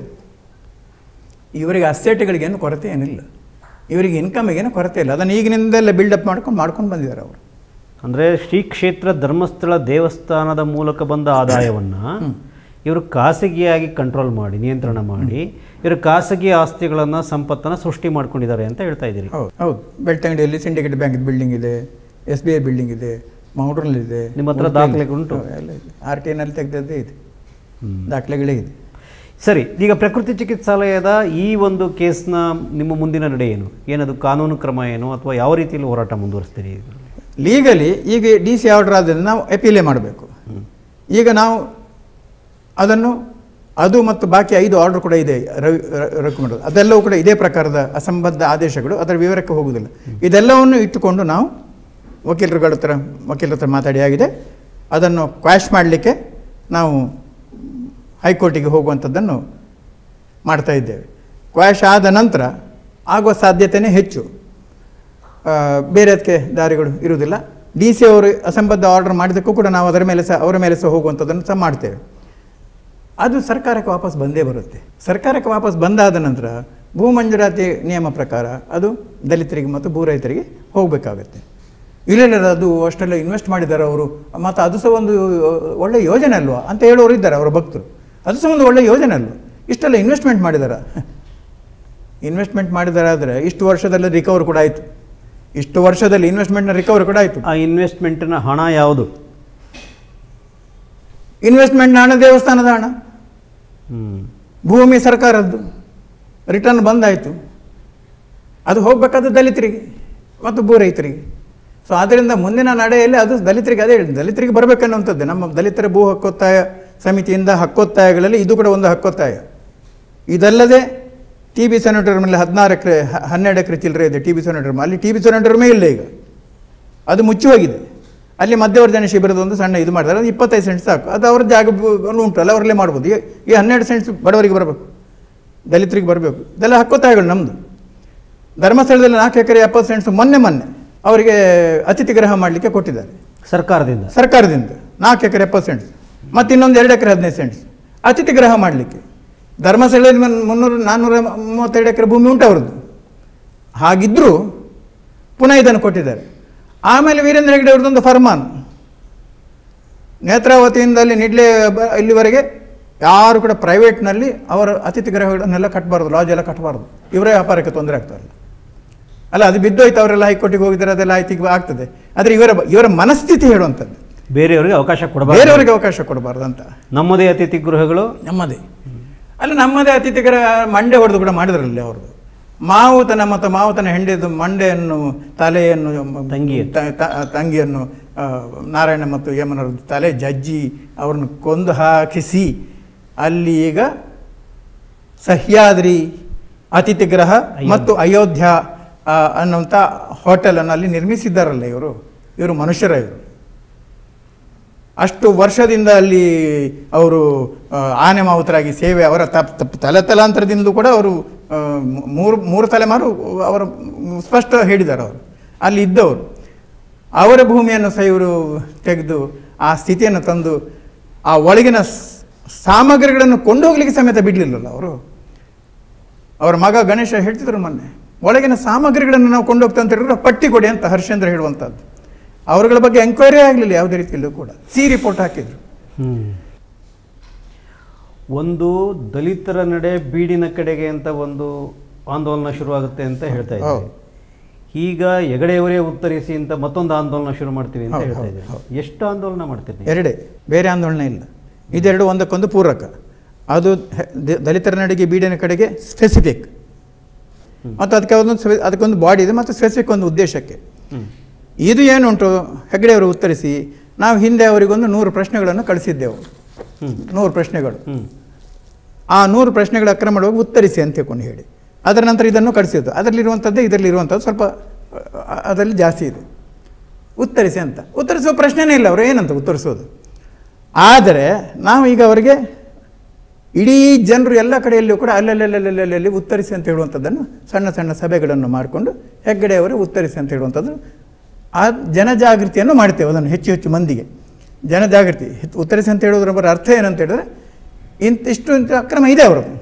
ಇವರಿಗೆ ಅಸೆಟ್ಗಳಿಗೇನು ಕೊರತೆ ಏನಿಲ್ಲ ಇವರಿಗೆ ಇನ್ಕಮಿಗೇನು ಕೊರತೆ ಇಲ್ಲ ಅದನ್ನು ಈಗಿನಿಂದಲೇ ಬಿಲ್ಡಪ್ ಮಾಡ್ಕೊಂಡು ಮಾಡ್ಕೊಂಡು ಬಂದಿದ್ದಾರೆ ಅವರು ಅಂದರೆ ಶ್ರೀ ಕ್ಷೇತ್ರ ಧರ್ಮಸ್ಥಳ ದೇವಸ್ಥಾನದ ಮೂಲಕ ಬಂದ ಆದಾಯವನ್ನು ಇವರು ಖಾಸಗಿಯಾಗಿ ಕಂಟ್ರೋಲ್ ಮಾಡಿ ನಿಯಂತ್ರಣ ಮಾಡಿ ಇವರು ಖಾಸಗಿ ಆಸ್ತಿಗಳನ್ನು ಸಂಪತ್ತನ್ನು ಸೃಷ್ಟಿ ಮಾಡ್ಕೊಂಡಿದ್ದಾರೆ ಅಂತ ಹೇಳ್ತಾ ಇದ್ದೀರಿ ಹೌದು ಹೌದು ಬೆಳ್ತಂಗಡಿಯಲ್ಲಿ ಸಿಂಡಿಕೇಟ್ ಬ್ಯಾಂಕ್ ಬಿಲ್ಡಿಂಗ್ ಇದೆ ಎಸ್ ಬಿ ಐ ಬಿಲ್ಡಿಂಗ್ ಇದೆ ಮೌಡ್ರಲ್ಲಿ ಇದೆ ನಿಮ್ಮ ಹತ್ರ ದಾಖಲೆಗಳುಂಟು? ಆರ್ ಟಿ ಐನಲ್ಲಿ ತೆಗೆದದ್ದೇ ಇದೆ ದಾಖಲೆಗಳೇ ಇದೆ ಸರಿ ಈಗ ಪ್ರಕೃತಿ ಚಿಕಿತ್ಸಾಲಯದ ಈ ಒಂದು ಕೇಸ್ನ ನಿಮ್ಮ ಮುಂದಿನ ನಡೆ ಏನು ಏನದು ಕಾನೂನು ಕ್ರಮ ಏನು ಅಥವಾ ಯಾವ ರೀತಿಯಲ್ಲಿ ಹೋರಾಟ ಮುಂದುವರಿಸ್ತೀರಿ ಲೀಗಲಿ ಈಗ ಡಿ ಸಿ ಆರ್ಡರ್ ಆದ್ದರಿಂದ ನಾವು ಅಪೀಲೇ ಮಾಡಬೇಕು ಈಗ ನಾವು ಅದನ್ನು ಅದು ಮತ್ತು ಬಾಕಿ ಐದು ಆರ್ಡರ್ ಕೂಡ ಇದೆ ರವಿ ರ- ರವಿಕುಮಾರ್ ಅದೆಲ್ಲವೂ ಕೂಡ ಇದೇ ಪ್ರಕಾರದ ಅಸಂಬದ್ಧ ಆದೇಶಗಳು ಅದರ ವಿವರಕ್ಕೆ ಹೋಗುವುದಿಲ್ಲ ಇದೆಲ್ಲವನ್ನು ಇಟ್ಟುಕೊಂಡು ನಾವು ವಕೀಲರುಗಳ ಹತ್ರ ವಕೀಲರ ಹತ್ರ ಮಾತಾಡಿ ಆಗಿದೆ ಅದನ್ನು ಕ್ವಾಶ್ ಮಾಡಲಿಕ್ಕೆ ನಾವು ಹೈಕೋರ್ಟಿಗೆ ಹೋಗುವಂಥದ್ದನ್ನು ಮಾಡ್ತಾ ಇದ್ದೇವೆ ಕ್ವಾಶ್ ಆದ ನಂತರ ಆಗುವ ಸಾಧ್ಯತೆಯೇ ಹೆಚ್ಚು ಆ, ಬೇರೆ ಅದಕ್ಕೆ ದಾರಿಗಳು ಇರುವುದಿಲ್ಲ ಡಿ ಸಿ ಅವರು ಅಸಂಬದ್ಧ ಆರ್ಡರ್ ಮಾಡಿದ್ದಕ್ಕೂ ಕೂಡ ನಾವು ಅದರ ಮೇಲೆ ಸಹ ಅವರ ಮೇಲೆ ಸಹ ಹೋಗುವಂಥದ್ದನ್ನು ಸಹ ಮಾಡ್ತೇವೆ ಅದು ಸರ್ಕಾರಕ್ಕೆ ವಾಪಸ್ ಬಂದೇ ಬರುತ್ತೆ ಸರ್ಕಾರಕ್ಕೆ ವಾಪಸ್ ಬಂದಾದ ನಂತರ ಭೂ ಮಂಜೂರಾತಿ ನಿಯಮ ಪ್ರಕಾರ ಅದು ದಲಿತರಿಗೆ ಮತ್ತು ಭೂ ರೈತರಿಗೆ ಹೋಗಬೇಕಾಗತ್ತೆ ಇಲ್ಲ ಅದು ಅಷ್ಟೆಲ್ಲ ಇನ್ವೆಸ್ಟ್ ಮಾಡಿದ್ದಾರೆ ಅವರು ಮತ್ತು ಅದು ಸಹ ಒಂದು ಒಳ್ಳೆ ಯೋಜನೆ ಅಲ್ವಾ ಅಂತ ಹೇಳೋರು ಇದ್ದಾರೆ ಅವರ ಭಕ್ತರು ಅದು ಸಹ ಒಂದು ಒಳ್ಳೆ ಯೋಜನೆ ಅಲ್ವಾ ಇಷ್ಟೆಲ್ಲ ಇನ್ವೆಸ್ಟ್ಮೆಂಟ್ ಮಾಡಿದಾರ ಇನ್ವೆಸ್ಟ್ಮೆಂಟ್ ಮಾಡಿದಾರಾದರೆ ಇಷ್ಟು ವರ್ಷದಲ್ಲಿ ರಿಕವರ್ ಕೂಡ ಆಯಿತು ಇಷ್ಟು ವರ್ಷದಲ್ಲಿ ಇನ್ವೆಸ್ಟ್ಮೆಂಟ್ನ ರಿಕವರ್ ಕೂಡ ಆಯಿತು ಆ ಇನ್ವೆಸ್ಟ್ಮೆಂಟಿನ ಹಣ ಯಾವುದು ಇನ್ವೆಸ್ಟ್ಮೆಂಟ್ನ ಹಣ ದೇವಸ್ಥಾನದ ಹಣ ಹ್ಮ್. ಭೂಮಿ ಸರ್ಕಾರದ್ದು ರಿಟರ್ನ್ ಬಂದಾಯಿತು ಅದು ಹೋಗಬೇಕಾದ ದಲಿತರಿಗೆ ಮತ್ತು ಭೂ ರೈತರಿಗೆ ಸೊ ಆದ್ದರಿಂದ ಮುಂದಿನ ನಡೆಯಲ್ಲಿ ಅದು ದಲಿತರಿಗೆ ಅದೇ ಹೇಳಿದ್ದು ದಲಿತರಿಗೆ ಬರಬೇಕನ್ನುವಂಥದ್ದು ನಮ್ಮ ದಲಿತರ ಭೂ ಹಕ್ಕೊತ್ತಾಯ ಸಮಿತಿಯಿಂದ ಹಕ್ಕೊತ್ತಾಯಗಳಲ್ಲಿ ಇದು ಕೂಡ ಒಂದು ಹಕ್ಕೊತ್ತಾಯ ಇದಲ್ಲದೆ ಟಿ ಬಿ ಸೆನೆಟರ್ ಮೇಲೆ ಹದಿನಾರು ಎಕರೆ ಹನ್ನೆರಡು ಎಕರೆ ಚಿಲ್ಲರೆ ಇದೆ ಟಿ ಬಿ ಸೆನೆಟರ್ ಅಲ್ಲಿ ಟಿ ಬಿ ಸೆನೆಟರ್ಮೇ ಇಲ್ಲ ಈಗ ಅದು ಮುಚ್ಚಿ ಹೋಗಿದೆ ಅಲ್ಲಿ ಮಧ್ಯವರ್ಜನ ಶಿಬಿರದ ಒಂದು ಸಣ್ಣ ಇದು ಮಾಡಿದ್ದಾರೆ ಅದು ಇಪ್ಪತ್ತೈದು ಸೆಂಟ್ಸ್ ಸಾಕು ಅದು ಅವ್ರ ಜಾಗ ಬ- ಉಂಟು ಅಲ್ಲ ಅವರಲ್ಲೇ ಮಾಡ್ಬೋದು ಈ- ಈ ಹನ್ನೆರಡು ಸೆಂಟ್ಸ್ ಬಡವರಿಗೆ ಬರಬೇಕು ದಲಿತರಿಗೆ ಬರಬೇಕು ಇದೆಲ್ಲ ಹಕ್ಕೊತ್ತಾಯಗಳು ನಮ್ಮದು ಧರ್ಮಸ್ಥಳದಲ್ಲಿ ನಾಲ್ಕು ಎಕರೆ ಎಪ್ಪತ್ತು ಸೆಂಟ್ಸ್ ಮೊನ್ನೆ ಮೊನ್ನೆ ಅವರಿಗೆ ಅತಿಥಿ ಗೃಹ ಮಾಡಲಿಕ್ಕೆ ಕೊಟ್ಟಿದ್ದಾರೆ ಸರ್ಕಾರದಿಂದ ಸರ್ಕಾರದಿಂದ ನಾಲ್ಕು ಎಕರೆ ಎಪ್ಪತ್ತು ಸೆಂಟ್ಸ್ ಮತ್ತು ಇನ್ನೊಂದು ಎರಡು ಎಕರೆ ಹದಿನೈದು ಸೆಂಟ್ಸ್ ಅತಿಥಿ ಗೃಹ ಮಾಡಲಿಕ್ಕೆ ಧರ್ಮಸ್ಥಳದಲ್ಲಿ ಮುನ್- ಮುನ್ನೂರು ನಾನ್ನೂರ ಮೂವತ್ತೆರಡು ಎಕರೆ ಭೂಮಿ ಉಂಟು ಅವ್ರದ್ದು ಹಾಗಿದ್ದರೂ ಪುನಃ ಇದನ್ನು ಕೊಟ್ಟಿದ್ದಾರೆ ಆಮೇಲೆ ವೀರೇಂದ್ರ ಹೆಗ್ಡೆ ಅವ್ರದ್ದೊಂದು ಫರ್ಮಾನ್ ನೇತ್ರಾವತಿಯಿಂದ ಅಲ್ಲಿ ನಿಡ್ಲೆ ಬ- ಇಲ್ಲಿವರೆಗೆ ಯಾರು ಕೂಡ ಪ್ರೈವೇಟ್ನಲ್ಲಿ ಅವರ ಅತಿಥಿ ಗೃಹಗಳನ್ನೆಲ್ಲ ಕಟ್ಟಬಾರ್ದು ಲಾಜ್ ಎಲ್ಲ ಕಟ್ಟಬಾರ್ದು ಇವರೇ ವ್ಯಾಪಾರಕ್ಕೆ ತೊಂದರೆ ಆಗ್ತಾರಲ್ಲ ಅಲ್ಲ ಅದು ಬಿದ್ದೋಯ್ತು ಅವರೆಲ್ಲ ಹೈಕೋರ್ಟಿಗೆ ಹೋಗಿದ್ದಾರೆ ಅದೆಲ್ಲ ಆಯ್ತು ಈಗ ಆಗ್ತದೆ ಆದರೆ ಇವರ ಇವರ ಮನಸ್ಥಿತಿ ಹೇಳುವಂಥದ್ದು ಬೇರೆಯವರಿಗೆ ಅವಕಾಶ ಕೊಡಬಾರ್ದು ಬೇರೆಯವರಿಗೆ ಅವಕಾಶ ಕೊಡಬಾರ್ದು ಅಂತ ನಮ್ಮದೇ ಅತಿಥಿ ಗೃಹಗಳು ನಮ್ಮದೇ ಅಲ್ಲ ನಮ್ಮದೇ ಅತಿಥಿಗರ ಮಂಡೆ ಹೊಡೆದು ಕೂಡ ಮಾಡಿದ್ರಲ್ಲಿ ಅವ್ರದ್ದು ಮಾವುತನ ಮತ್ತು ಮಾವುತನ ಹೆಂಡಿದ್ದು ಮಂಡೆಯನ್ನು ತಲೆಯನ್ನು ಮ- ತಂಗಿಯನ್ನು. ತ- ತ- ತಂಗಿಯನ್ನು ಆ, ನಾರಾಯಣ ಮತ್ತು ಯಮನರ ತಲೆ ಜಜ್ಜಿ ಅವ್ರನ್ನ ಕೊಂದು ಹಾಕಿಸಿ ಅಲ್ಲಿ ಈಗ ಸಹ್ಯಾದ್ರಿ ಅತಿಥಿ ಗೃಹ ಮತ್ತು ಅಯೋಧ್ಯ ಆ, ಅನ್ನುವಂಥ ಹೋಟೆಲನ್ನು ಅಲ್ಲಿ ನಿರ್ಮಿಸಿದ್ದಾರಲ್ಲ ಇವರು ಇವರು ಮನುಷ್ಯರ ಇವರು ಅಷ್ಟು ವರ್ಷದಿಂದ ಅಲ್ಲಿ ಅವರು ಆ, ಆನೆ ಮಾವುತರಾಗಿ ಸೇವೆ ಅವರ ತಪ್ ತಪ್ ತಲೆ ತಲಾಂತರದಿಂದಲೂ ಕೂಡ ಅವರು ಆ, ಮೂರು ಮೂರು ತಲೆಮಾರು ಅವರು ಸ್ಪಷ್ಟ ಹೇಳಿದ್ದಾರೆ ಅವರು ಅಲ್ಲಿ ಇದ್ದವರು ಅವರ ಭೂಮಿಯನ್ನು ಸಹ ಇವರು ತೆಗೆದು ಆ ಸ್ಥಿತಿಯನ್ನು ತಂದು ಆ ಒಳಗಿನ ಸ್- ಸಾಮಗ್ರಿಗಳನ್ನು ಕೊಂಡು ಹೋಗ್ಲಿಕ್ಕೆ ಸಮೇತ ಬಿಡಲಿಲ್ಲಲ್ಲ ಅವರು ಅವರ ಮಗ ಗಣೇಶ ಹೇಳ್ತಿದ್ರು ಮೊನ್ನೆ ಒಳಗಿನ ಸಾಮಗ್ರಿಗಳನ್ನು ನಾವು ಕೊಂಡೋಗ್ತಾ ಅಂತ ಹೇಳಿದ್ರೆ ಪಟ್ಟಿ ಕೊಡಿ ಅಂತ ಹರ್ಷೇಂದ್ರ ಹೇಳುವಂಥದ್ದು ಅವರುಗಳ ಬಗ್ಗೆ ಎಂಕ್ವೈರಿ ಆಗಲಿಲ್ಲ ಯಾವುದೇ ರೀತಿಯಲ್ಲೂ ಕೂಡ ಸಿ ರಿಪೋರ್ಟ್ ಹಾಕಿದ್ರು ಹ್ಮ್. ಒಂದು ದಲಿತರ ನಡೆ ಬೀಡಿನ ಕಡೆಗೆ ಅಂತ ಒಂದು ಆಂದೋಲನ ಶುರುವಾಗುತ್ತೆ ಅಂತ ಹೇಳ್ತಾ ಇದ್ದೀವಿ ಹೌದು. ಈಗ ಹೆಗಡೆಯವರೇ ಉತ್ತರಿಸಿ ಅಂತ ಮತ್ತೊಂದು ಆಂದೋಲನ ಶುರು ಮಾಡ್ತೀವಿ ಅಂತ ಹೌದು, ಹೇಳ್ತಾ ಹೌದು, ಇದ್ದೀವಿ ಎಷ್ಟು ಆಂದೋಲನ ಮಾಡ್ತೀರಿ ಎರಡೇ ಬೇರೆ ಆಂದೋಲನ ಇಲ್ಲ ಇದೆರಡು ಒಂದಕ್ಕೊಂದು ಪೂರಕ ಅದು ಹೆ- ದ- ದಲಿತರ ನಡಿಗೆ ಬೀಡಿನ ಕಡೆಗೆ ಸ್ಪೆಸಿಫಿಕ್ ಮತ್ತು ಅದಕ್ಕೆ ಒಂದು ಸ್ಪೆ- ಅದಕ್ಕೊಂದು ಬಾಡಿ ಇದೆ ಮತ್ತು ಸ್ಪೆಸಿಫಿಕ್ ಒಂದು ಉದ್ದೇಶಕ್ಕೆ ಹ್ಮ್. ಇದು ಏನುಂಟು ಹೆಗ್ಡೆಯವರು ಉತ್ತರಿಸಿ ನಾವು ಹಿಂದೆ ಅವರಿಗೊಂದು ನೂರು ಪ್ರಶ್ನೆಗಳನ್ನು ಕಳಿಸಿದ್ದೆವು ಹ್ಮ್. ನೂರು ಪ್ರಶ್ನೆಗಳು ಹ್ಮ್. ಆ ನೂರು ಪ್ರಶ್ನೆಗಳ ಅಕ್ರಮವಾಗಿ ಉತ್ತರಿಸಿ ಅಂತ ತಿಳ್ಕೊಂಡು ಹೇಳಿ ಅದರ ನಂತರ ಇದನ್ನು ಕಳಿಸಿದ್ದು ಅದರಲ್ಲಿರುವಂಥದ್ದೇ ಇದರಲ್ಲಿರುವಂಥದ್ದು ಸ್ವಲ್ಪ ಅ, ಅದರಲ್ಲಿ ಜಾಸ್ತಿ ಇದೆ ಉತ್ತರಿಸಿ ಅಂತ ಉತ್ತರಿಸುವ ಪ್ರಶ್ನೆನೇ ಇಲ್ಲ ಅವರು ಏನಂತ ಉತ್ತರಿಸೋದು ಆದರೆ ನಾವು ಈಗ ಅವರಿಗೆ ಇಡೀ ಜನರು ಎಲ್ಲ ಕಡೆಯಲ್ಲೂ ಕೂಡ ಅಲ್ಲಲ್ಲಲ್ಲಲ್ಲಲ್ಲಿ ಉತ್ತರಿಸಿ ಅಂತ ಹೇಳುವಂಥದ್ದನ್ನು ಸಣ್ಣ ಸಣ್ಣ ಸಭೆಗಳನ್ನು ಮಾಡಿಕೊಂಡು ಹೆಗ್ಗಡೆಯವರು ಉತ್ತರಿಸಿ ಅಂತ ಹೇಳುವಂಥದ್ದು ಆ ಜನಜಾಗೃತಿಯನ್ನು ಮಾಡ್ತೇವೆ ಅದನ್ನು ಹೆಚ್ಚು ಹೆಚ್ಚು ಮಂದಿಗೆ ಜನಜಾಗೃತಿ ಹೆಚ್ಚು ಉತ್ತರಿಸಿ ಅಂತ ಹೇಳೋದ್ರ ಬರೋ ಅರ್ಥ ಏನಂತ ಹೇಳಿದ್ರೆ ಇಂತಿಷ್ಟು ಇಂಥ ಅಕ್ರಮ ಇದೆ ಅವರದ್ದು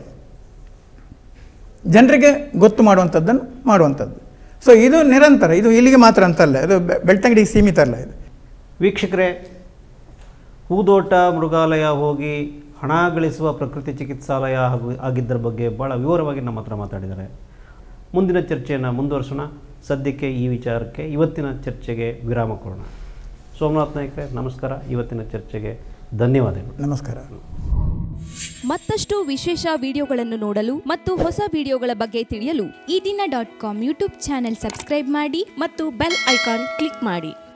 ಜನರಿಗೆ ಗೊತ್ತು ಮಾಡುವಂಥದ್ದನ್ನು ಮಾಡುವಂಥದ್ದು ಸೊ ಇದು ನಿರಂತರ ಇದು ಇಲ್ಲಿಗೆ ಮಾತ್ರ ಅಂತಲ್ಲ ಇದು ಬೆ- ಬೆಳ್ತಂಗಡಿಗೆ ಸೀಮಿತ ಅಲ್ಲ ಇದು ವೀಕ್ಷಕರೇ ಹೂದೋಟ ಮೃಗಾಲಯ ಹೋಗಿ ಹಣ ಗಳಿಸುವ ಪ್ರಕೃತಿ ಚಿಕಿತ್ಸಾಲಯ ಹಾಗೂ ಆಗಿದ್ದರ ಬಗ್ಗೆ ಭಾಳ ವಿವರವಾಗಿ ನಮ್ಮ ಹತ್ರ ಮಾತಾಡಿದ್ದಾರೆ ಮುಂದಿನ ಚರ್ಚೆಯನ್ನು ಮುಂದುವರಿಸೋಣ ಸದ್ಯಕ್ಕೆ ಈ ವಿಚಾರಕ್ಕೆ ಇವತ್ತಿನ ಚರ್ಚೆಗೆ ವಿರಾಮ ಕೊಡೋಣ ಸೋಮನಾಥ್ ನಾಯ್ಕರೇ ನಮಸ್ಕಾರ ಇವತ್ತಿನ ಚರ್ಚೆಗೆ ಧನ್ಯವಾದಗಳು ನಮಸ್ಕಾರ ಮತ್ತಷ್ಟು ವಿಶೇಷ ವಿಡಿಯೋಗಳನ್ನು ನೋಡಲು ಮತ್ತು ಹೊಸ ವಿಡಿಯೋಗಳ ಬಗ್ಗೆ ತಿಳಿಯಲು Ee Dina dot com YouTube channel subscribe ಮಾಡಿ ಮತ್ತು ಬೆಲ್ ಐಕಾನ್ ಕ್ಲಿಕ್ ಮಾಡಿ